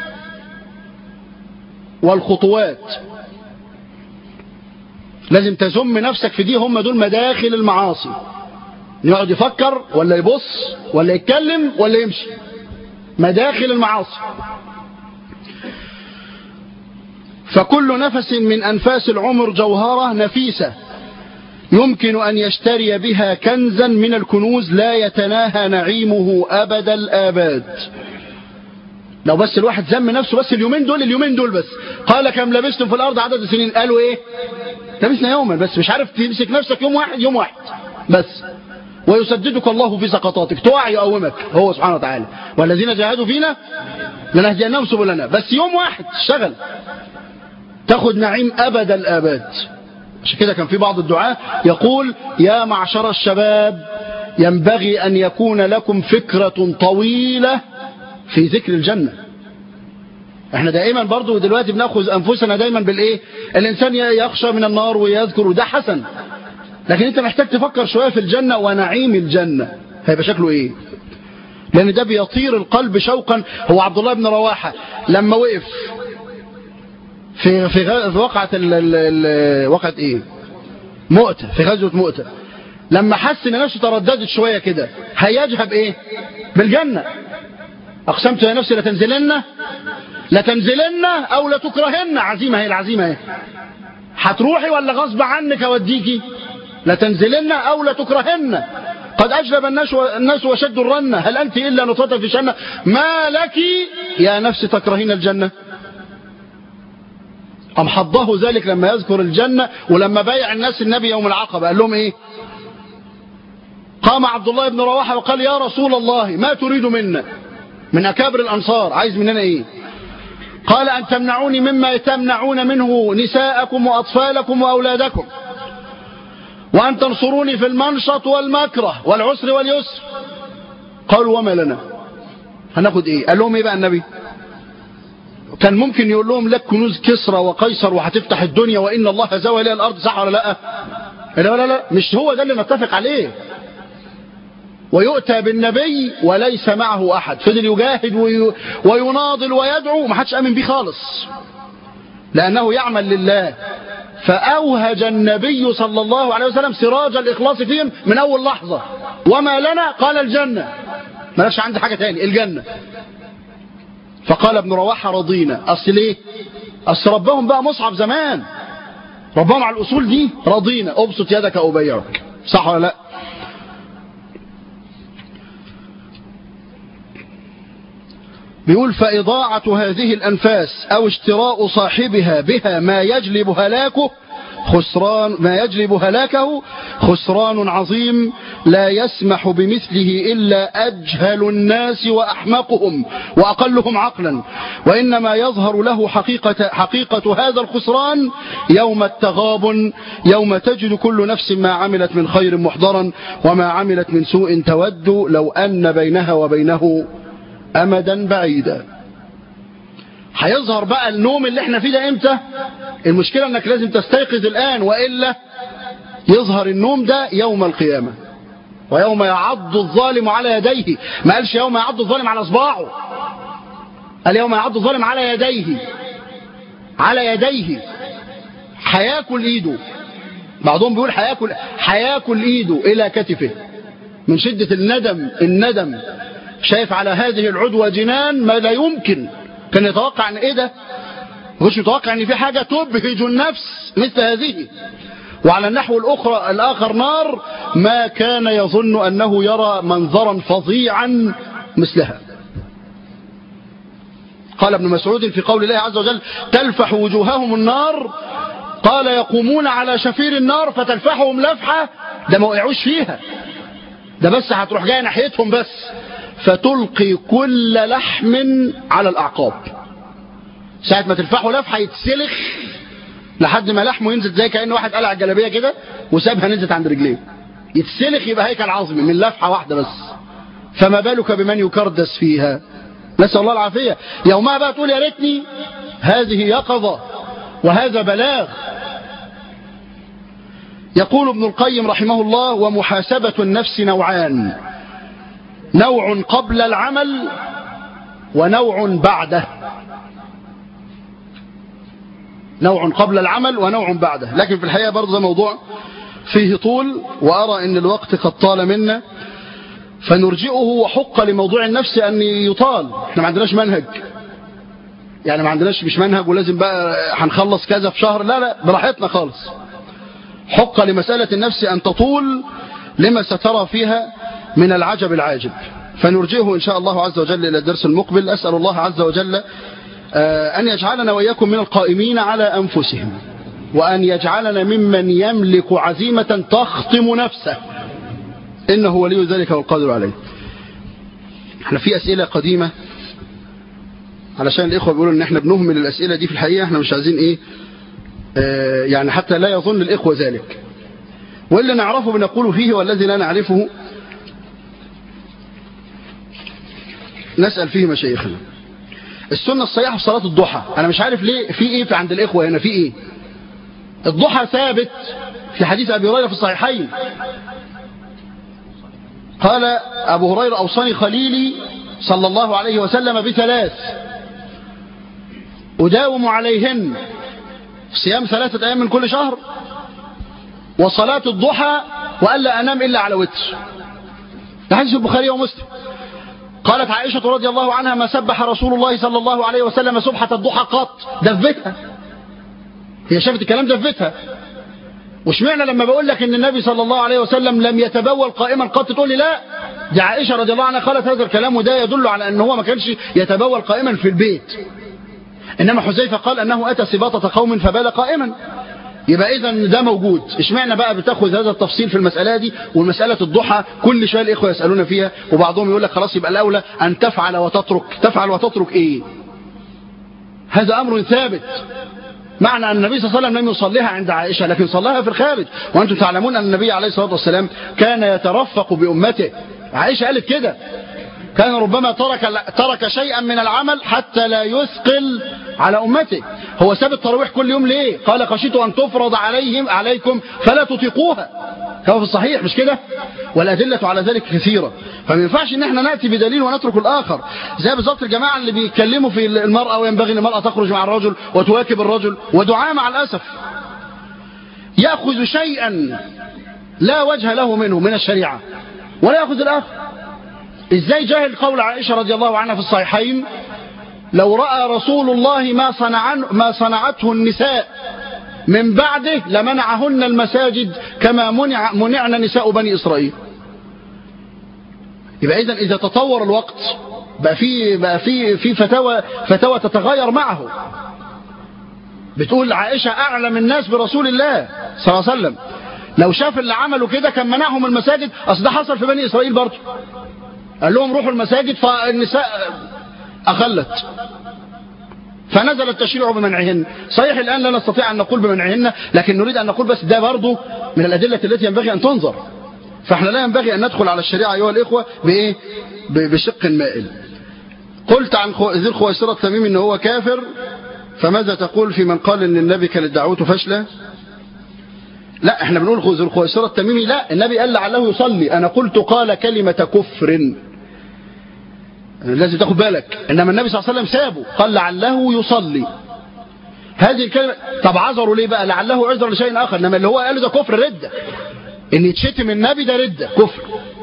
والخطوات لازم تزم نفسك في دي هم دول مداخل المعاصي يقعد يفكر ولا يبص ولا يتكلم ولا يمشي مداخل المعاصي فكل نفس من أنفاس العمر جوهرة نفيسة يمكن أن يشتري بها كنزا من الكنوز لا يتناهى نعيمه أبد الآباد لو بس الواحد زم نفسه بس اليومين دول اليومين دول بس قال كم لبستم في الأرض عدد السنين قالوا إيه لبسنا يوما بس مش عارف تمسك نفسك يوم واحد يوم واحد بس ويسددك الله في سقطاتك تقع يقومك هو سبحانه وتعالى والذين جاهدوا فينا لنهدينهم سبلنا بس يوم واحد اشتغل تاخد نعيم أبد الآباد عشان كده كان في بعض الدعاء يقول يا معشر الشباب ينبغي أن يكون لكم فكرة طويلة في ذكر الجنة احنا دائما برضو دلوقتي بناخذ أنفسنا دايما بالإيه الإنسان يخشى من النار ويذكر وده حسن لكن انت محتاج تفكر شوية في الجنة ونعيم الجنة هيبقى شكله ايه لان ده بيطير القلب شوقا هو عبد الله بن رواحة لما وقف في في في وقعة ال ال وقعة ايه مؤتة في غزوة مؤتة لما حس ان نفسه ترددت شوية كده هيجهب ايه بالجنة اقسمت يا نفسي لتنزلن لتنزلن او لتكرهن عزيمة هي العزيمة ايه هتروحي ولا غصب عنك اوديكي لتنزلن او لتكرهن قد اجلب الناس الناس وشدوا الرنة هل انت الا نطفة في شنة ما لك يا نفس تكرهين الجنة أم حضه ذلك لما يذكر الجنة ولما بايع الناس النبي يوم العقبة قال لهم ايه قام عبد الله بن رواحة وقال يا رسول الله ما تريد منا من أكابر الأنصار عايز مننا ايه قال أن تمنعوني مما تمنعون منه نساءكم وأطفالكم وأولادكم وأن تنصروني في المنشط والمكره والعسر واليسر قالوا وما لنا هناخد ايه قال لهم ايه بقى النبي كان ممكن يقول لهم لك كنوز كسرى وقيصر وهتفتح الدنيا وإن الله زوى لي الأرض صح ولا لا لا لا لا مش هو ده اللي نتفق عليه ويؤتى بالنبي وليس معه أحد فضل يجاهد وي... ويناضل ويدعو ما حدش آمن بيه خالص لأنه يعمل لله فأوهج النبي صلى الله عليه وسلم سراج الإخلاص فيهم من أول لحظة وما لنا قال الجنة ما لكش عندي حاجة تاني الجنة فقال ابن رواحة رضينا أصل ايه أصل ربهم بقى مصعب زمان ربهم على الأصول دي رضينا أبسط يدك أبيعك صح ولا لا بيقول فإضاعة هذه الأنفاس أو اشتراء صاحبها بها ما يجلب هلاكه خسران ما يجلب هلاكه خسران عظيم لا يسمح بمثله إلا أجهل الناس وأحمقهم وأقلهم عقلا وإنما يظهر له حقيقة, حقيقة هذا الخسران يوم التغابن يوم تجد كل نفس ما عملت من خير محضرا وما عملت من سوء تود لو أن بينها وبينه أمدا بعيدا هيظهر بقى النوم اللي احنا فيه ده امتى المشكلة انك لازم تستيقظ الآن وإلا يظهر النوم ده يوم القيامة ويوم يعض الظالم على يديه ما قالش يوم يعض الظالم على اصبعه قال يوم يعض الظالم على يديه على يديه هياكل ايده بعضهم بيقول هياكل هياكل ايده الى كتفه من شدة الندم الندم شايف على هذه العدوى جنان ما لا يمكن كان يتوقع ان ايه ده مش متوقع ان في حاجة تبهج النفس مثل هذه وعلى النحو الأخرى الآخر نار ما كان يظن أنه يرى منظرا فظيعا مثلها قال ابن مسعود في قول الله عز وجل تلفح وجوههم النار قال يقومون على شفير النار فتلفحهم لفحة ده ما وقعوش فيها ده بس هتروح جايه ناحيتهم بس فتلقي كل لحم على الأعقاب ساعة ما تلفحه لفحة يتسلخ لحد ما لحمه ينزل زي كأن واحد قلع الجلابية كده وسابها نزلت عند رجليه يتسلخ يبقى هيكل عظمي من لفحة واحدة بس فما بالك بمن يكردس فيها نسأل الله العافية يومها بقى تقول يا ريتني هذه يقظة وهذا بلاغ يقول ابن القيم رحمه الله ومحاسبة النفس نوعان نوع قبل العمل ونوع بعده نوع قبل العمل ونوع بعده لكن في الحقيقة برضه ده موضوع فيه طول وأرى أن الوقت قد طال منا فنرجئه وحق لموضوع النفس أن يطال احنا ما عندناش منهج يعني ما عندناش مش منهج ولازم بقى هنخلص كذا في شهر لا لا براحتنا خالص حق لمسألة النفس أن تطول لما سترى فيها من العجب العاجب فنرجئه إن شاء الله عز وجل إلى الدرس المقبل أسأل الله عز وجل أن يجعلنا وإياكم من القائمين على أنفسهم وأن يجعلنا ممن يملك عزيمة تخطم نفسه إنه ولي ذلك والقادر عليه احنا في أسئلة قديمة علشان الإخوة بيقولوا إن احنا بنهمل الأسئلة دي في الحقيقة احنا مش عايزين إيه اه يعني حتى لا يظن الإخوة ذلك واللي نعرفه بنقول فيه والذي لا نعرفه نسأل فيه مشايخنا السنة الصحيحة في صلاة الضحى أنا مش عارف ليه في إيه في عند الإخوة هنا في إيه الضحى ثابت في حديث أبي هريرة في الصحيحين قال أبو هريرة أوصاني خليلي صلى الله عليه وسلم بثلاث أداوم عليهن صيام ثلاثة أيام من كل شهر وصلاة الضحى وألا أنام إلا على وتر ده حديث البخاري ومسلم قالت عائشة رضي الله عنها ما سبح رسول الله صلى الله عليه وسلم سبحة الضحى قط دفتها هي شافت الكلام دفتها وشمعنا لما بقول لك ان النبي صلى الله عليه وسلم لم يتبول قائما قط تقول لي لا دي عائشة رضي الله عنها قالت هذا الكلام وده يدل على ان هو ما كانش يتبول قائما في البيت انما حذيفة قال انه اتى سباطة قوم فبال قائما يبقى اذا ده موجود اشمعنى بقى بتاخذ هذا التفصيل في المسألة دي والمسألة الضحى كل شوية الاخوة يسألون فيها وبعضهم يقول لك خلاص يبقى الاولى ان تفعل وتترك تفعل وتترك ايه هذا امر ثابت معنى أن النبي صلى الله عليه وسلم لم يصليها عند عائشة لكن صلاها في الخارج وأنتم تعلمون أن النبي عليه الصلاة والسلام كان يترفق بأمته عائشة قالت كده كان ربما ترك ترك شيئا من العمل حتى لا يثقل على أمته هو ساب التراويح كل يوم ليه قال خشيت أن تفرض عليهم عليكم فلا تطيقوها كما في الصحيح مش كده والأدلة على ذلك كثيرة فما ينفعش ان احنا نأتي بدليل ونترك الآخر زي بالظبط الجماعة اللي بيتكلموا في المرأة وينبغي ان المرأة تخرج مع الرجل وتواكب الرجل ودعاء مع الأسف يأخذ شيئا لا وجه له منه من الشريعة ولا يأخذ الآخر ازاي جاهل قول عائشة رضي الله عنها في الصحيحين لو رأى رسول الله ما, صنع ما صنعته النساء من بعده لمنعهن المساجد كما منع منعنا نساء بني إسرائيل يبقى إذن إذا تطور الوقت بقى في بقى في في فتاوى فتاوى تتغير معه بتقول عائشة أعلم الناس برسول الله صلى الله عليه وسلم لو شاف اللي عملوا كده كان منعهم المساجد أصل ده حصل في بني إسرائيل برضه قال لهم روحوا المساجد فالنساء أخلت فنزل التشريع بمنعهن صحيح الآن لا نستطيع أن نقول بمنعهن لكن نريد أن نقول بس ده برضه من الأدلة التي ينبغي أن تنظر فاحنا لا ينبغي أن ندخل على الشريعة أيها الإخوة بإيه؟ بشق مائل قلت عن ذي الخويصرة التميمي أنه هو كافر فماذا تقول في من قال أن النبي كانت دعوته فاشلة لا احنا بنقول ذي الخويصرة التميمي لا النبي قال لعله يصلي أنا قلت قال كلمة كفر لازم تاخد بالك انما النبي صلى الله عليه وسلم سابه قال لعله يصلي هذه الكلمة طب عذروا ليه بقى لعله عذر لشيء اخر انما اللي هو قاله ده كفر ردة ان يتشتم النبي ده ردة كفر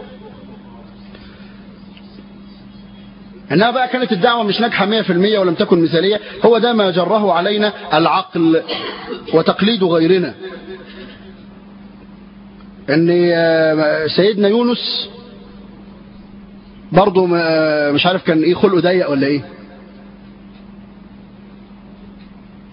انها بقى كانت الدعوة مش ناجحة 100% ولم تكن مثالية هو ده ما جره علينا العقل وتقليد غيرنا ان سيدنا يونس برضه مش عارف كان ايه خلقه ضيق ولا ايه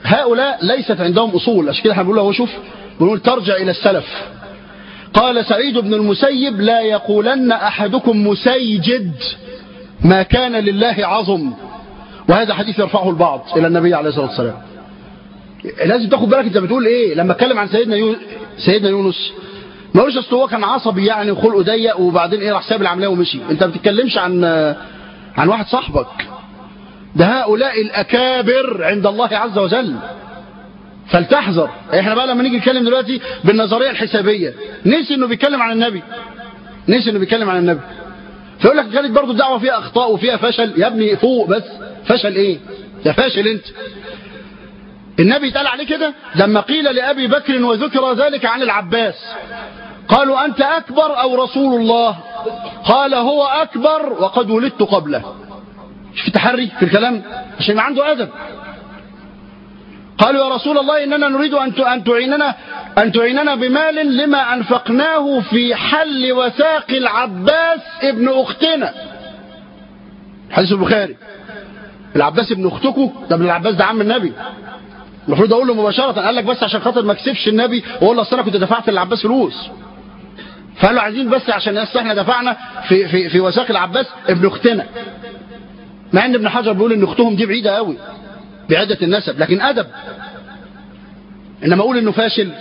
هؤلاء ليست عندهم أصول عشان كده احنا بنقول له شوف بنقول ترجع إلى السلف قال سعيد بن المسيب لا يقولن أحدكم مسيجد ما كان لله عظم وهذا حديث يرفعه البعض إلى النبي عليه الصلاة والسلام لازم تاخد بالك انت بتقول ايه لما اتكلم عن سيدنا يو... سيدنا يونس ما قولش اصل هو كان عصبي يعني وخلقه ضيق وبعدين ايه راح ساب العمليه ومشي انت ما بتتكلمش عن عن واحد صاحبك ده هؤلاء الاكابر عند الله عز وجل فلتحذر احنا بقى لما نيجي نتكلم دلوقتي بالنظريه الحسابيه نسي انه بيتكلم عن النبي نسي انه بيتكلم عن النبي فيقول لك كانت برضه الدعوه فيها اخطاء وفيها فشل يا ابني فوق بس فشل ايه يا فاشل انت النبي اتقال عليه كده لما قيل لأبي بكر وذكر ذلك عن العباس قالوا أنت أكبر أو رسول الله قال هو أكبر وقد ولدت قبله في تحري في الكلام عشان ما عنده أدب قالوا يا رسول الله إننا نريد أن تعيننا أن تعيننا بمال لما أنفقناه في حل وثاق العباس ابن أختنا حديث البخاري العباس ابن أختكم ده ابن العباس ده عم النبي المفروض اقول له مباشره قال لك بس عشان خاطر ما اكسبش النبي واقول له اصل انا كنت دفعت للعباس فلوس فقال له عايزين بس عشان احنا دفعنا في في في وثاق العباس ابن اختنا مع ان ابن حجر بيقول ان اختهم دي بعيده قوي بعده النسب لكن ادب انما اقول انه فاشل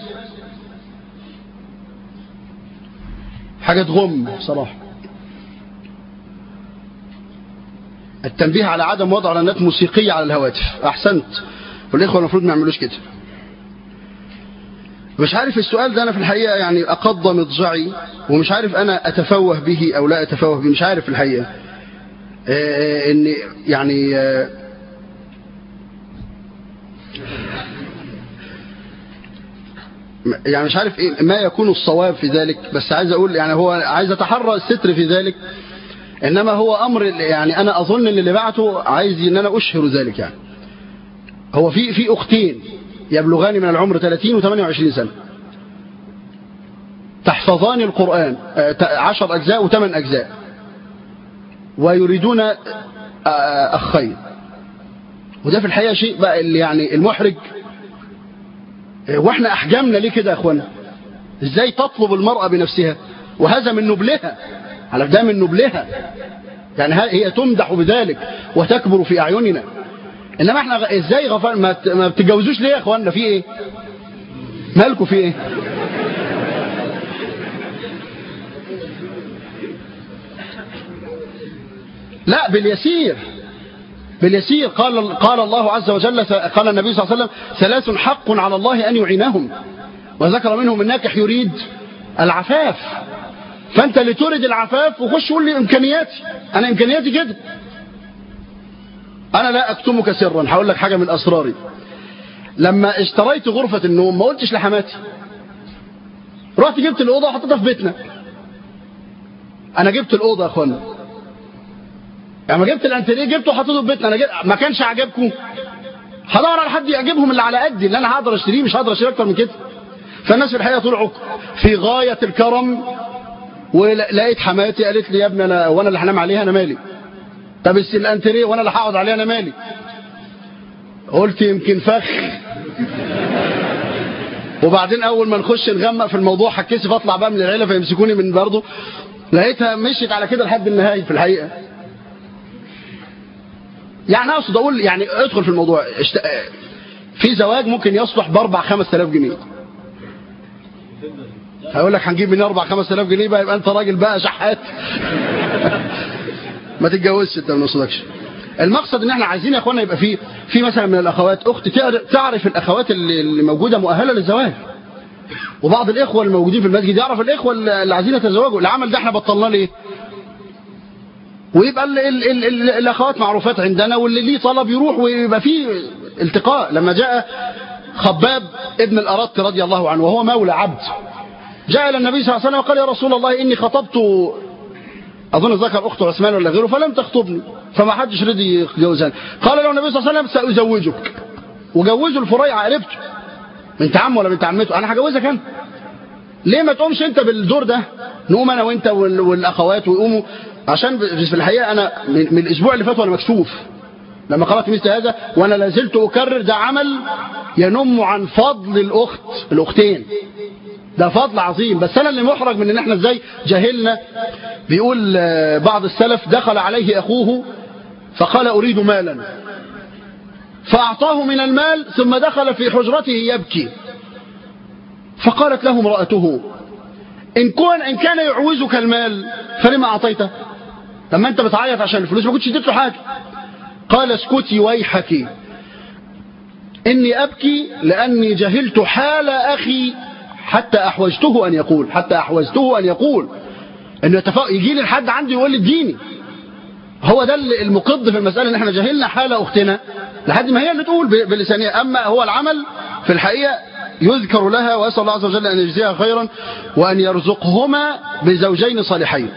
حاجه تغم صراحه التنبيه على عدم وضع رنات موسيقيه على الهواتف احسنت والإخوة المفروض ما يعملوش كده مش عارف السؤال ده أنا في الحقيقة يعني أقض مضجعي ومش عارف أنا أتفوه به أو لا أتفوه به مش عارف في الحقيقة آه إن يعني آه يعني مش عارف إيه ما يكون الصواب في ذلك بس عايز أقول يعني هو عايز أتحرى الستر في ذلك إنما هو أمر يعني أنا أظن إن اللي بعته عايز إن أنا أشهر ذلك يعني هو في في أختين يبلغان من العمر 30 و28 سنة تحفظان القرآن عشر أجزاء وثمان أجزاء ويريدون أخين وده في الحقيقة شيء بقى اللي يعني المحرج واحنا أحجمنا ليه كده يا أخوانا ازاي تطلب المرأة بنفسها وهذا من نبلها على ده من نبلها يعني هي تمدح بذلك وتكبر في أعيننا انما احنا ازاي غفر ما ما بتتجوزوش ليه يا اخوانا في ايه مالكم في ايه لا باليسير باليسير قال قال الله عز وجل قال النبي صلى الله عليه وسلم ثلاث حق على الله ان يعينهم وذكر منهم الناكح يريد العفاف فانت اللي تريد العفاف وخش قول لي امكانياتي انا امكانياتي كده أنا لا أكتمك سرا هقول لك حاجة من أسراري لما اشتريت غرفة النوم ما قلتش لحماتي رحت جبت الأوضة وحطيتها في بيتنا أنا جبت الأوضة يا أخوانا يعني ما جبت الانتريه جبته وحطيته في بيتنا أنا جبت ما كانش عجبكم هدور على حد يعجبهم اللي على قدي اللي أنا هقدر أشتريه مش هقدر أشتري أكتر من كده فالناس في الحقيقة طلعوا في غاية الكرم ولقيت حماتي قالت لي يا ابني أنا وأنا اللي هنام عليها أنا مالي طب الانتريه وانا اللي هقعد عليه انا مالي قلت يمكن فخ وبعدين اول ما نخش نغمق في الموضوع هتكسف اطلع بقى من العيله فيمسكوني من برضه لقيتها مشيت على كده لحد النهايه في الحقيقه يعني اقصد اقول يعني ادخل في الموضوع اشت... في زواج ممكن يصلح باربع خمس تلاف جنيه هيقول لك هنجيب من اربع خمس تلاف جنيه بقى يبقى انت راجل بقى شحات ما تتجوزش انت ما نقصدكش المقصد ان احنا عايزين يا اخوانا يبقى في في مثلا من الاخوات اخت تعرف الاخوات اللي, اللي موجوده مؤهله للزواج وبعض الاخوه الموجودين في المسجد يعرف الاخوه اللي عايزين يتزوجوا العمل ده احنا بطلناه ليه ويبقى ال ال ال ال الاخوات معروفات عندنا واللي ليه طلب يروح ويبقى فيه التقاء لما جاء خباب ابن الارت رضي الله عنه وهو مولى عبد جاء الى النبي صلى الله عليه وسلم وقال يا رسول الله اني خطبت أظن ذكر أخته عثمان ولا غيره فلم تخطبني فما حدش رضي يتجوزها قال له النبي صلى الله عليه وسلم سأزوجك وجوزه الفريعة عرفته بنت عمه ولا بنت عمته أنا هجوزك أنا ليه ما تقومش أنت بالدور ده نقوم أنا وأنت والأخوات ويقوموا عشان في الحقيقة أنا من الأسبوع اللي فات وأنا مكسوف لما قرأت مثل هذا وأنا لازلت أكرر ده عمل ينم عن فضل الأخت الأختين ده فضل عظيم بس أنا اللي محرج من إن احنا ازاي جهلنا بيقول بعض السلف دخل عليه أخوه فقال أريد مالا فأعطاه من المال ثم دخل في حجرته يبكي فقالت له امرأته إن كان, إن كان يعوزك المال فلما أعطيته لما أنت بتعيط عشان الفلوس ما كنتش اديت له حاجة قال اسكتي ويحك إني أبكي لأني جهلت حال أخي حتى أحوجته أن يقول حتى أحوجته أن يقول إنه يجي لي الحد عندي يقول لي اديني هو ده المقض في المسألة ان احنا جهلنا حال اختنا لحد ما هي اللي تقول بلسانها اما هو العمل في الحقيقة يذكر لها واسأل الله عز وجل ان يجزيها خيرا وان يرزقهما بزوجين صالحين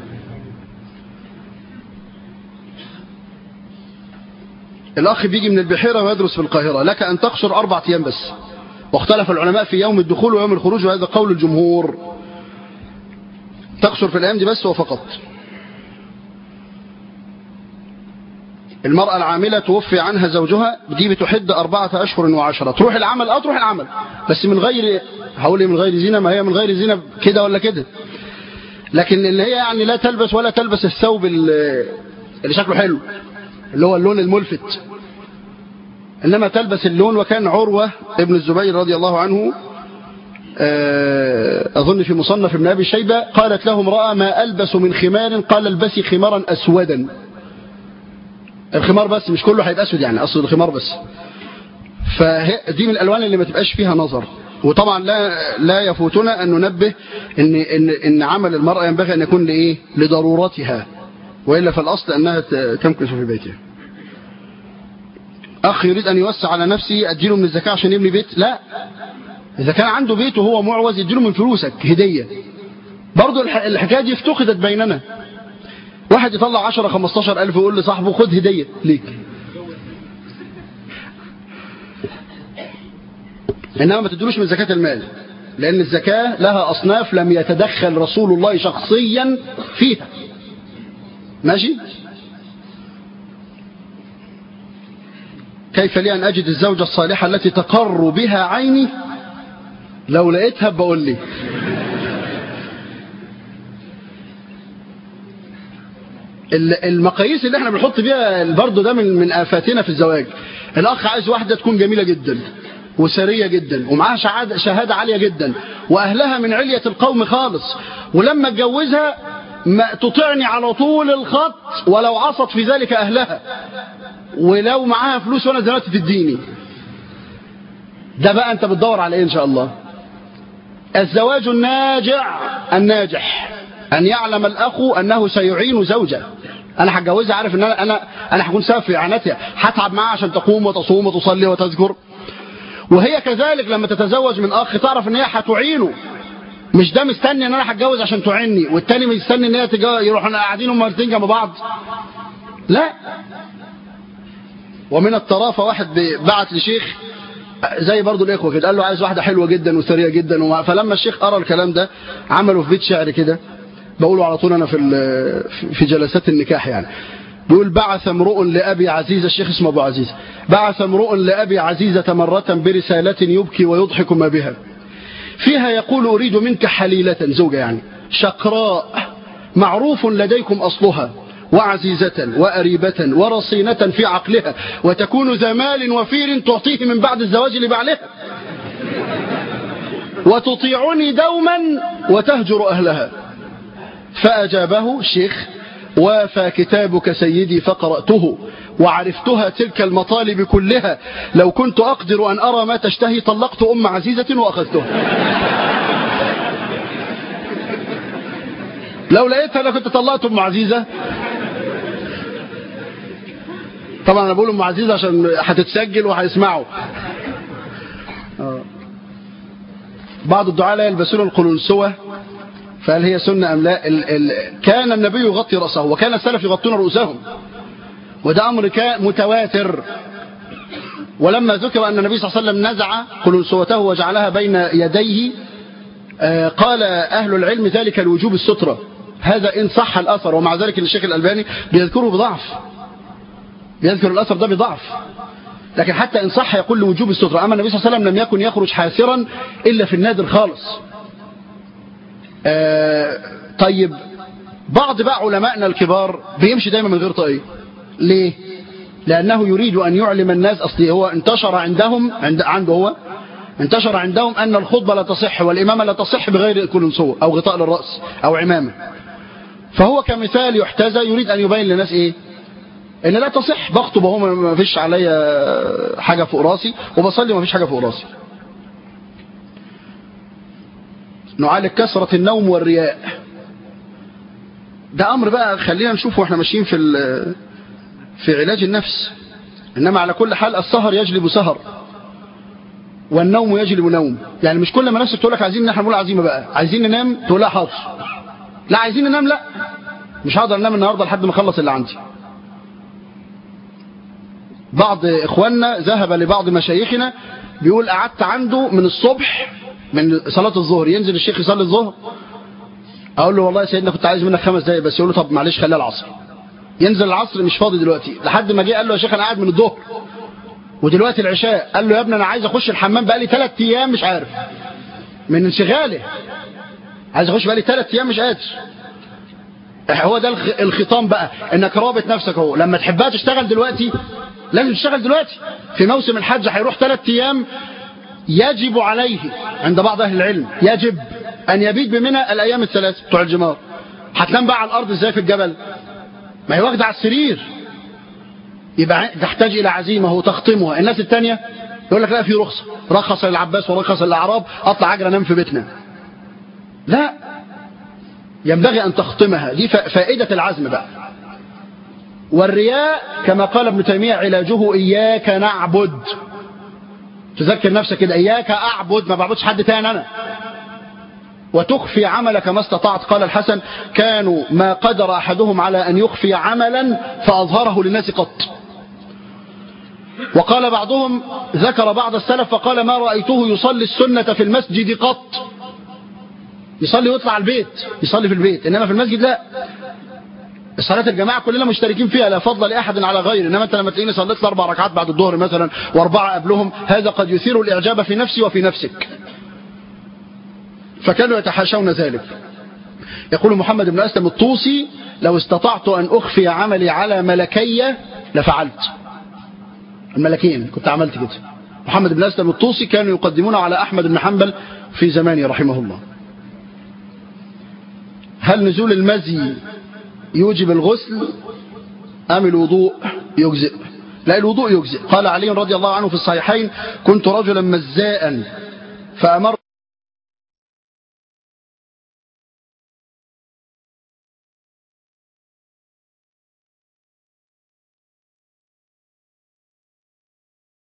الاخ بيجي من البحيرة ويدرس في القاهرة لك ان تقصر اربع ايام بس واختلف العلماء في يوم الدخول ويوم الخروج وهذا قول الجمهور تقصر في الايام دي بس وفقط المرأة العاملة توفي عنها زوجها دي بتحد أربعة أشهر وعشرة تروح العمل أه تروح العمل بس من غير هقول من غير زينة ما هي من غير زينة كده ولا كده لكن اللي هي يعني لا تلبس ولا تلبس الثوب اللي شكله حلو اللي هو اللون الملفت إنما تلبس اللون وكان عروة ابن الزبير رضي الله عنه أظن في مصنف ابن أبي شيبة قالت له امرأة ما ألبس من خمار قال البسي خمارا أسودا الخمار بس مش كله هيبقى اسود يعني اصل الخمار بس فدي من الالوان اللي ما تبقاش فيها نظر وطبعا لا لا يفوتنا ان ننبه ان ان ان عمل المراه ينبغي ان يكون لايه لضرورتها والا فالاصل انها تمكث في بيتها اخ يريد ان يوسع على نفسه اديله من الزكاه عشان يبني بيت لا اذا كان عنده بيت وهو معوز يديله من فلوسك هديه برضه الحكايه دي افتقدت بيننا واحد يطلع 10 15 ألف ويقول لصاحبه خد هدية ليك إنما ما تدلوش من زكاة المال لأن الزكاة لها أصناف لم يتدخل رسول الله شخصيا فيها ماشي كيف لي أن أجد الزوجة الصالحة التي تقر بها عيني لو لقيتها بقول لي المقاييس اللي احنا بنحط فيها برضه ده من من افاتنا في الزواج الاخ عايز واحده تكون جميله جدا وسريه جدا ومعاها شهاده شهاده عاليه جدا واهلها من عليه القوم خالص ولما اتجوزها ما تطعني على طول الخط ولو عصت في ذلك اهلها ولو معاها فلوس وانا دلوقتي تديني ده بقى انت بتدور على ايه ان شاء الله الزواج الناجع الناجح أن يعلم الأخ أنه سيعين زوجة أنا هتجوزها عارف أن أنا أنا أنا هكون سبب في إعانتها هتعب معاها عشان تقوم وتصوم وتصلي وتذكر وهي كذلك لما تتزوج من أخ تعرف أن هي هتعينه مش ده مستني أن أنا هتجوز عشان تعيني والتاني مستني أن هي يروحوا قاعدين هم الاثنين جنب بعض لا ومن الطرافة واحد بعت لشيخ زي برضو الإخوة كده قال له عايز واحدة حلوة جدا وسرية جدا فلما الشيخ قرأ الكلام ده عملوا في بيت شعر كده بقوله على طول أنا في في جلسات النكاح يعني بيقول بعث امرؤ لأبي عزيزة الشيخ اسمه أبو عزيز بعث امرؤ لأبي عزيزة مرة برسالة يبكي ويضحك ما بها فيها يقول أريد منك حليلة زوجة يعني شقراء معروف لديكم أصلها وعزيزة وأريبة ورصينة في عقلها وتكون ذا مال وفير تعطيه من بعد الزواج لبعلها وتطيعني دوما وتهجر أهلها فأجابه الشيخ وافى كتابك سيدي فقرأته وعرفتها تلك المطالب كلها لو كنت أقدر أن أرى ما تشتهي طلقت أم عزيزة وأخذتها لو لقيتها لكنت طلقت أم عزيزة طبعا أنا بقول أم عزيزة عشان هتتسجل وهيسمعوا بعض الدعاء لا يلبسون القلنسوة فهل هي سنة أم لا ال ال كان النبي يغطي رأسه وكان السلف يغطون رؤوسهم وده أمر كان متواتر ولما ذكر أن النبي صلى الله عليه وسلم نزع قلنسوته وجعلها بين يديه قال أهل العلم ذلك الوجوب السترة هذا إن صح الأثر ومع ذلك الشيخ الألباني بيذكره بضعف بيذكر الأثر ده بضعف لكن حتى إن صح يقول لوجوب السترة أما النبي صلى الله عليه وسلم لم يكن يخرج حاسرا إلا في النادر خالص آه طيب بعض بقى علمائنا الكبار بيمشي دايما من غير طاقية ليه لأنه يريد أن يعلم الناس أصلي هو انتشر عندهم عند عنده هو انتشر عندهم أن الخطبة لا تصح والإمامة لا تصح بغير كلنسوة أو غطاء للرأس أو عمامة فهو كمثال يحتذى يريد أن يبين للناس إيه ان لا تصح بخطب وهو ما فيش عليا حاجة فوق راسي وبصلي ما فيش حاجة فوق راسي نعالج كثرة النوم والرياء ده امر بقى خلينا نشوفه واحنا ماشيين في في علاج النفس انما على كل حال السهر يجلب سهر والنوم يجلب نوم يعني مش كل ما نفسك تقول لك عايزين ان احنا نقول عزيمه بقى عايزين ننام تقول لا حاضر لا عايزين ننام لا مش هقدر انام النهارده لحد ما اخلص اللي عندي بعض إخواننا ذهب لبعض مشايخنا بيقول قعدت عنده من الصبح من صلاة الظهر ينزل الشيخ يصلي الظهر أقول له والله يا سيدنا كنت عايز منك خمس دقايق بس يقول له طب معلش خليها العصر ينزل العصر مش فاضي دلوقتي لحد ما جه قال له يا شيخ أنا قاعد من الظهر ودلوقتي العشاء قال له يا ابني أنا عايز أخش الحمام بقالي ثلاث أيام مش عارف من انشغاله عايز أخش بقالي ثلاث أيام مش قادر هو ده الخطام بقى انك رابط نفسك اهو لما تحبها تشتغل دلوقتي لازم تشتغل دلوقتي في موسم الحج هيروح ثلاث ايام يجب عليه عند بعض اهل العلم يجب ان يبيت بمنى الايام الثلاث بتوع الجمار هتنام بقى على الارض ازاي في الجبل ما هي واخده على السرير يبقى تحتاج الى عزيمه وتخطمها الناس الثانيه يقول لك لا في رخصه رخص للعباس ورخص للاعراب اطلع اجري انام في بيتنا لا ينبغي ان تخطمها دي فائده العزم بقى والرياء كما قال ابن تيمية علاجه إياك نعبد تذكر نفسك كده إياك أعبد ما بعبدش حد تاني أنا وتخفي عملك ما استطعت قال الحسن كانوا ما قدر أحدهم على أن يخفي عملا فأظهره للناس قط وقال بعضهم ذكر بعض السلف فقال ما رأيته يصلي السنة في المسجد قط يصلي ويطلع البيت يصلي في البيت إنما في المسجد لا صلاة الجماعة كلنا مشتركين فيها لا فضل لأحد على غيره إنما أنت لما تلاقيني صليت أربع ركعات بعد الظهر مثلا وأربعة قبلهم هذا قد يثير الإعجاب في نفسي وفي نفسك فكانوا يتحاشون ذلك يقول محمد بن أسلم الطوسي لو استطعت أن أخفي عملي على ملكي لفعلت الملكين كنت عملت كده محمد بن أسلم الطوسي كانوا يقدمون على أحمد بن حنبل في زمانه رحمه الله هل نزول المزي يوجب الغسل أم الوضوء يجزئ لا الوضوء يجزئ قال علي رضي الله عنه في الصحيحين كنت رجلا مزاء فأمر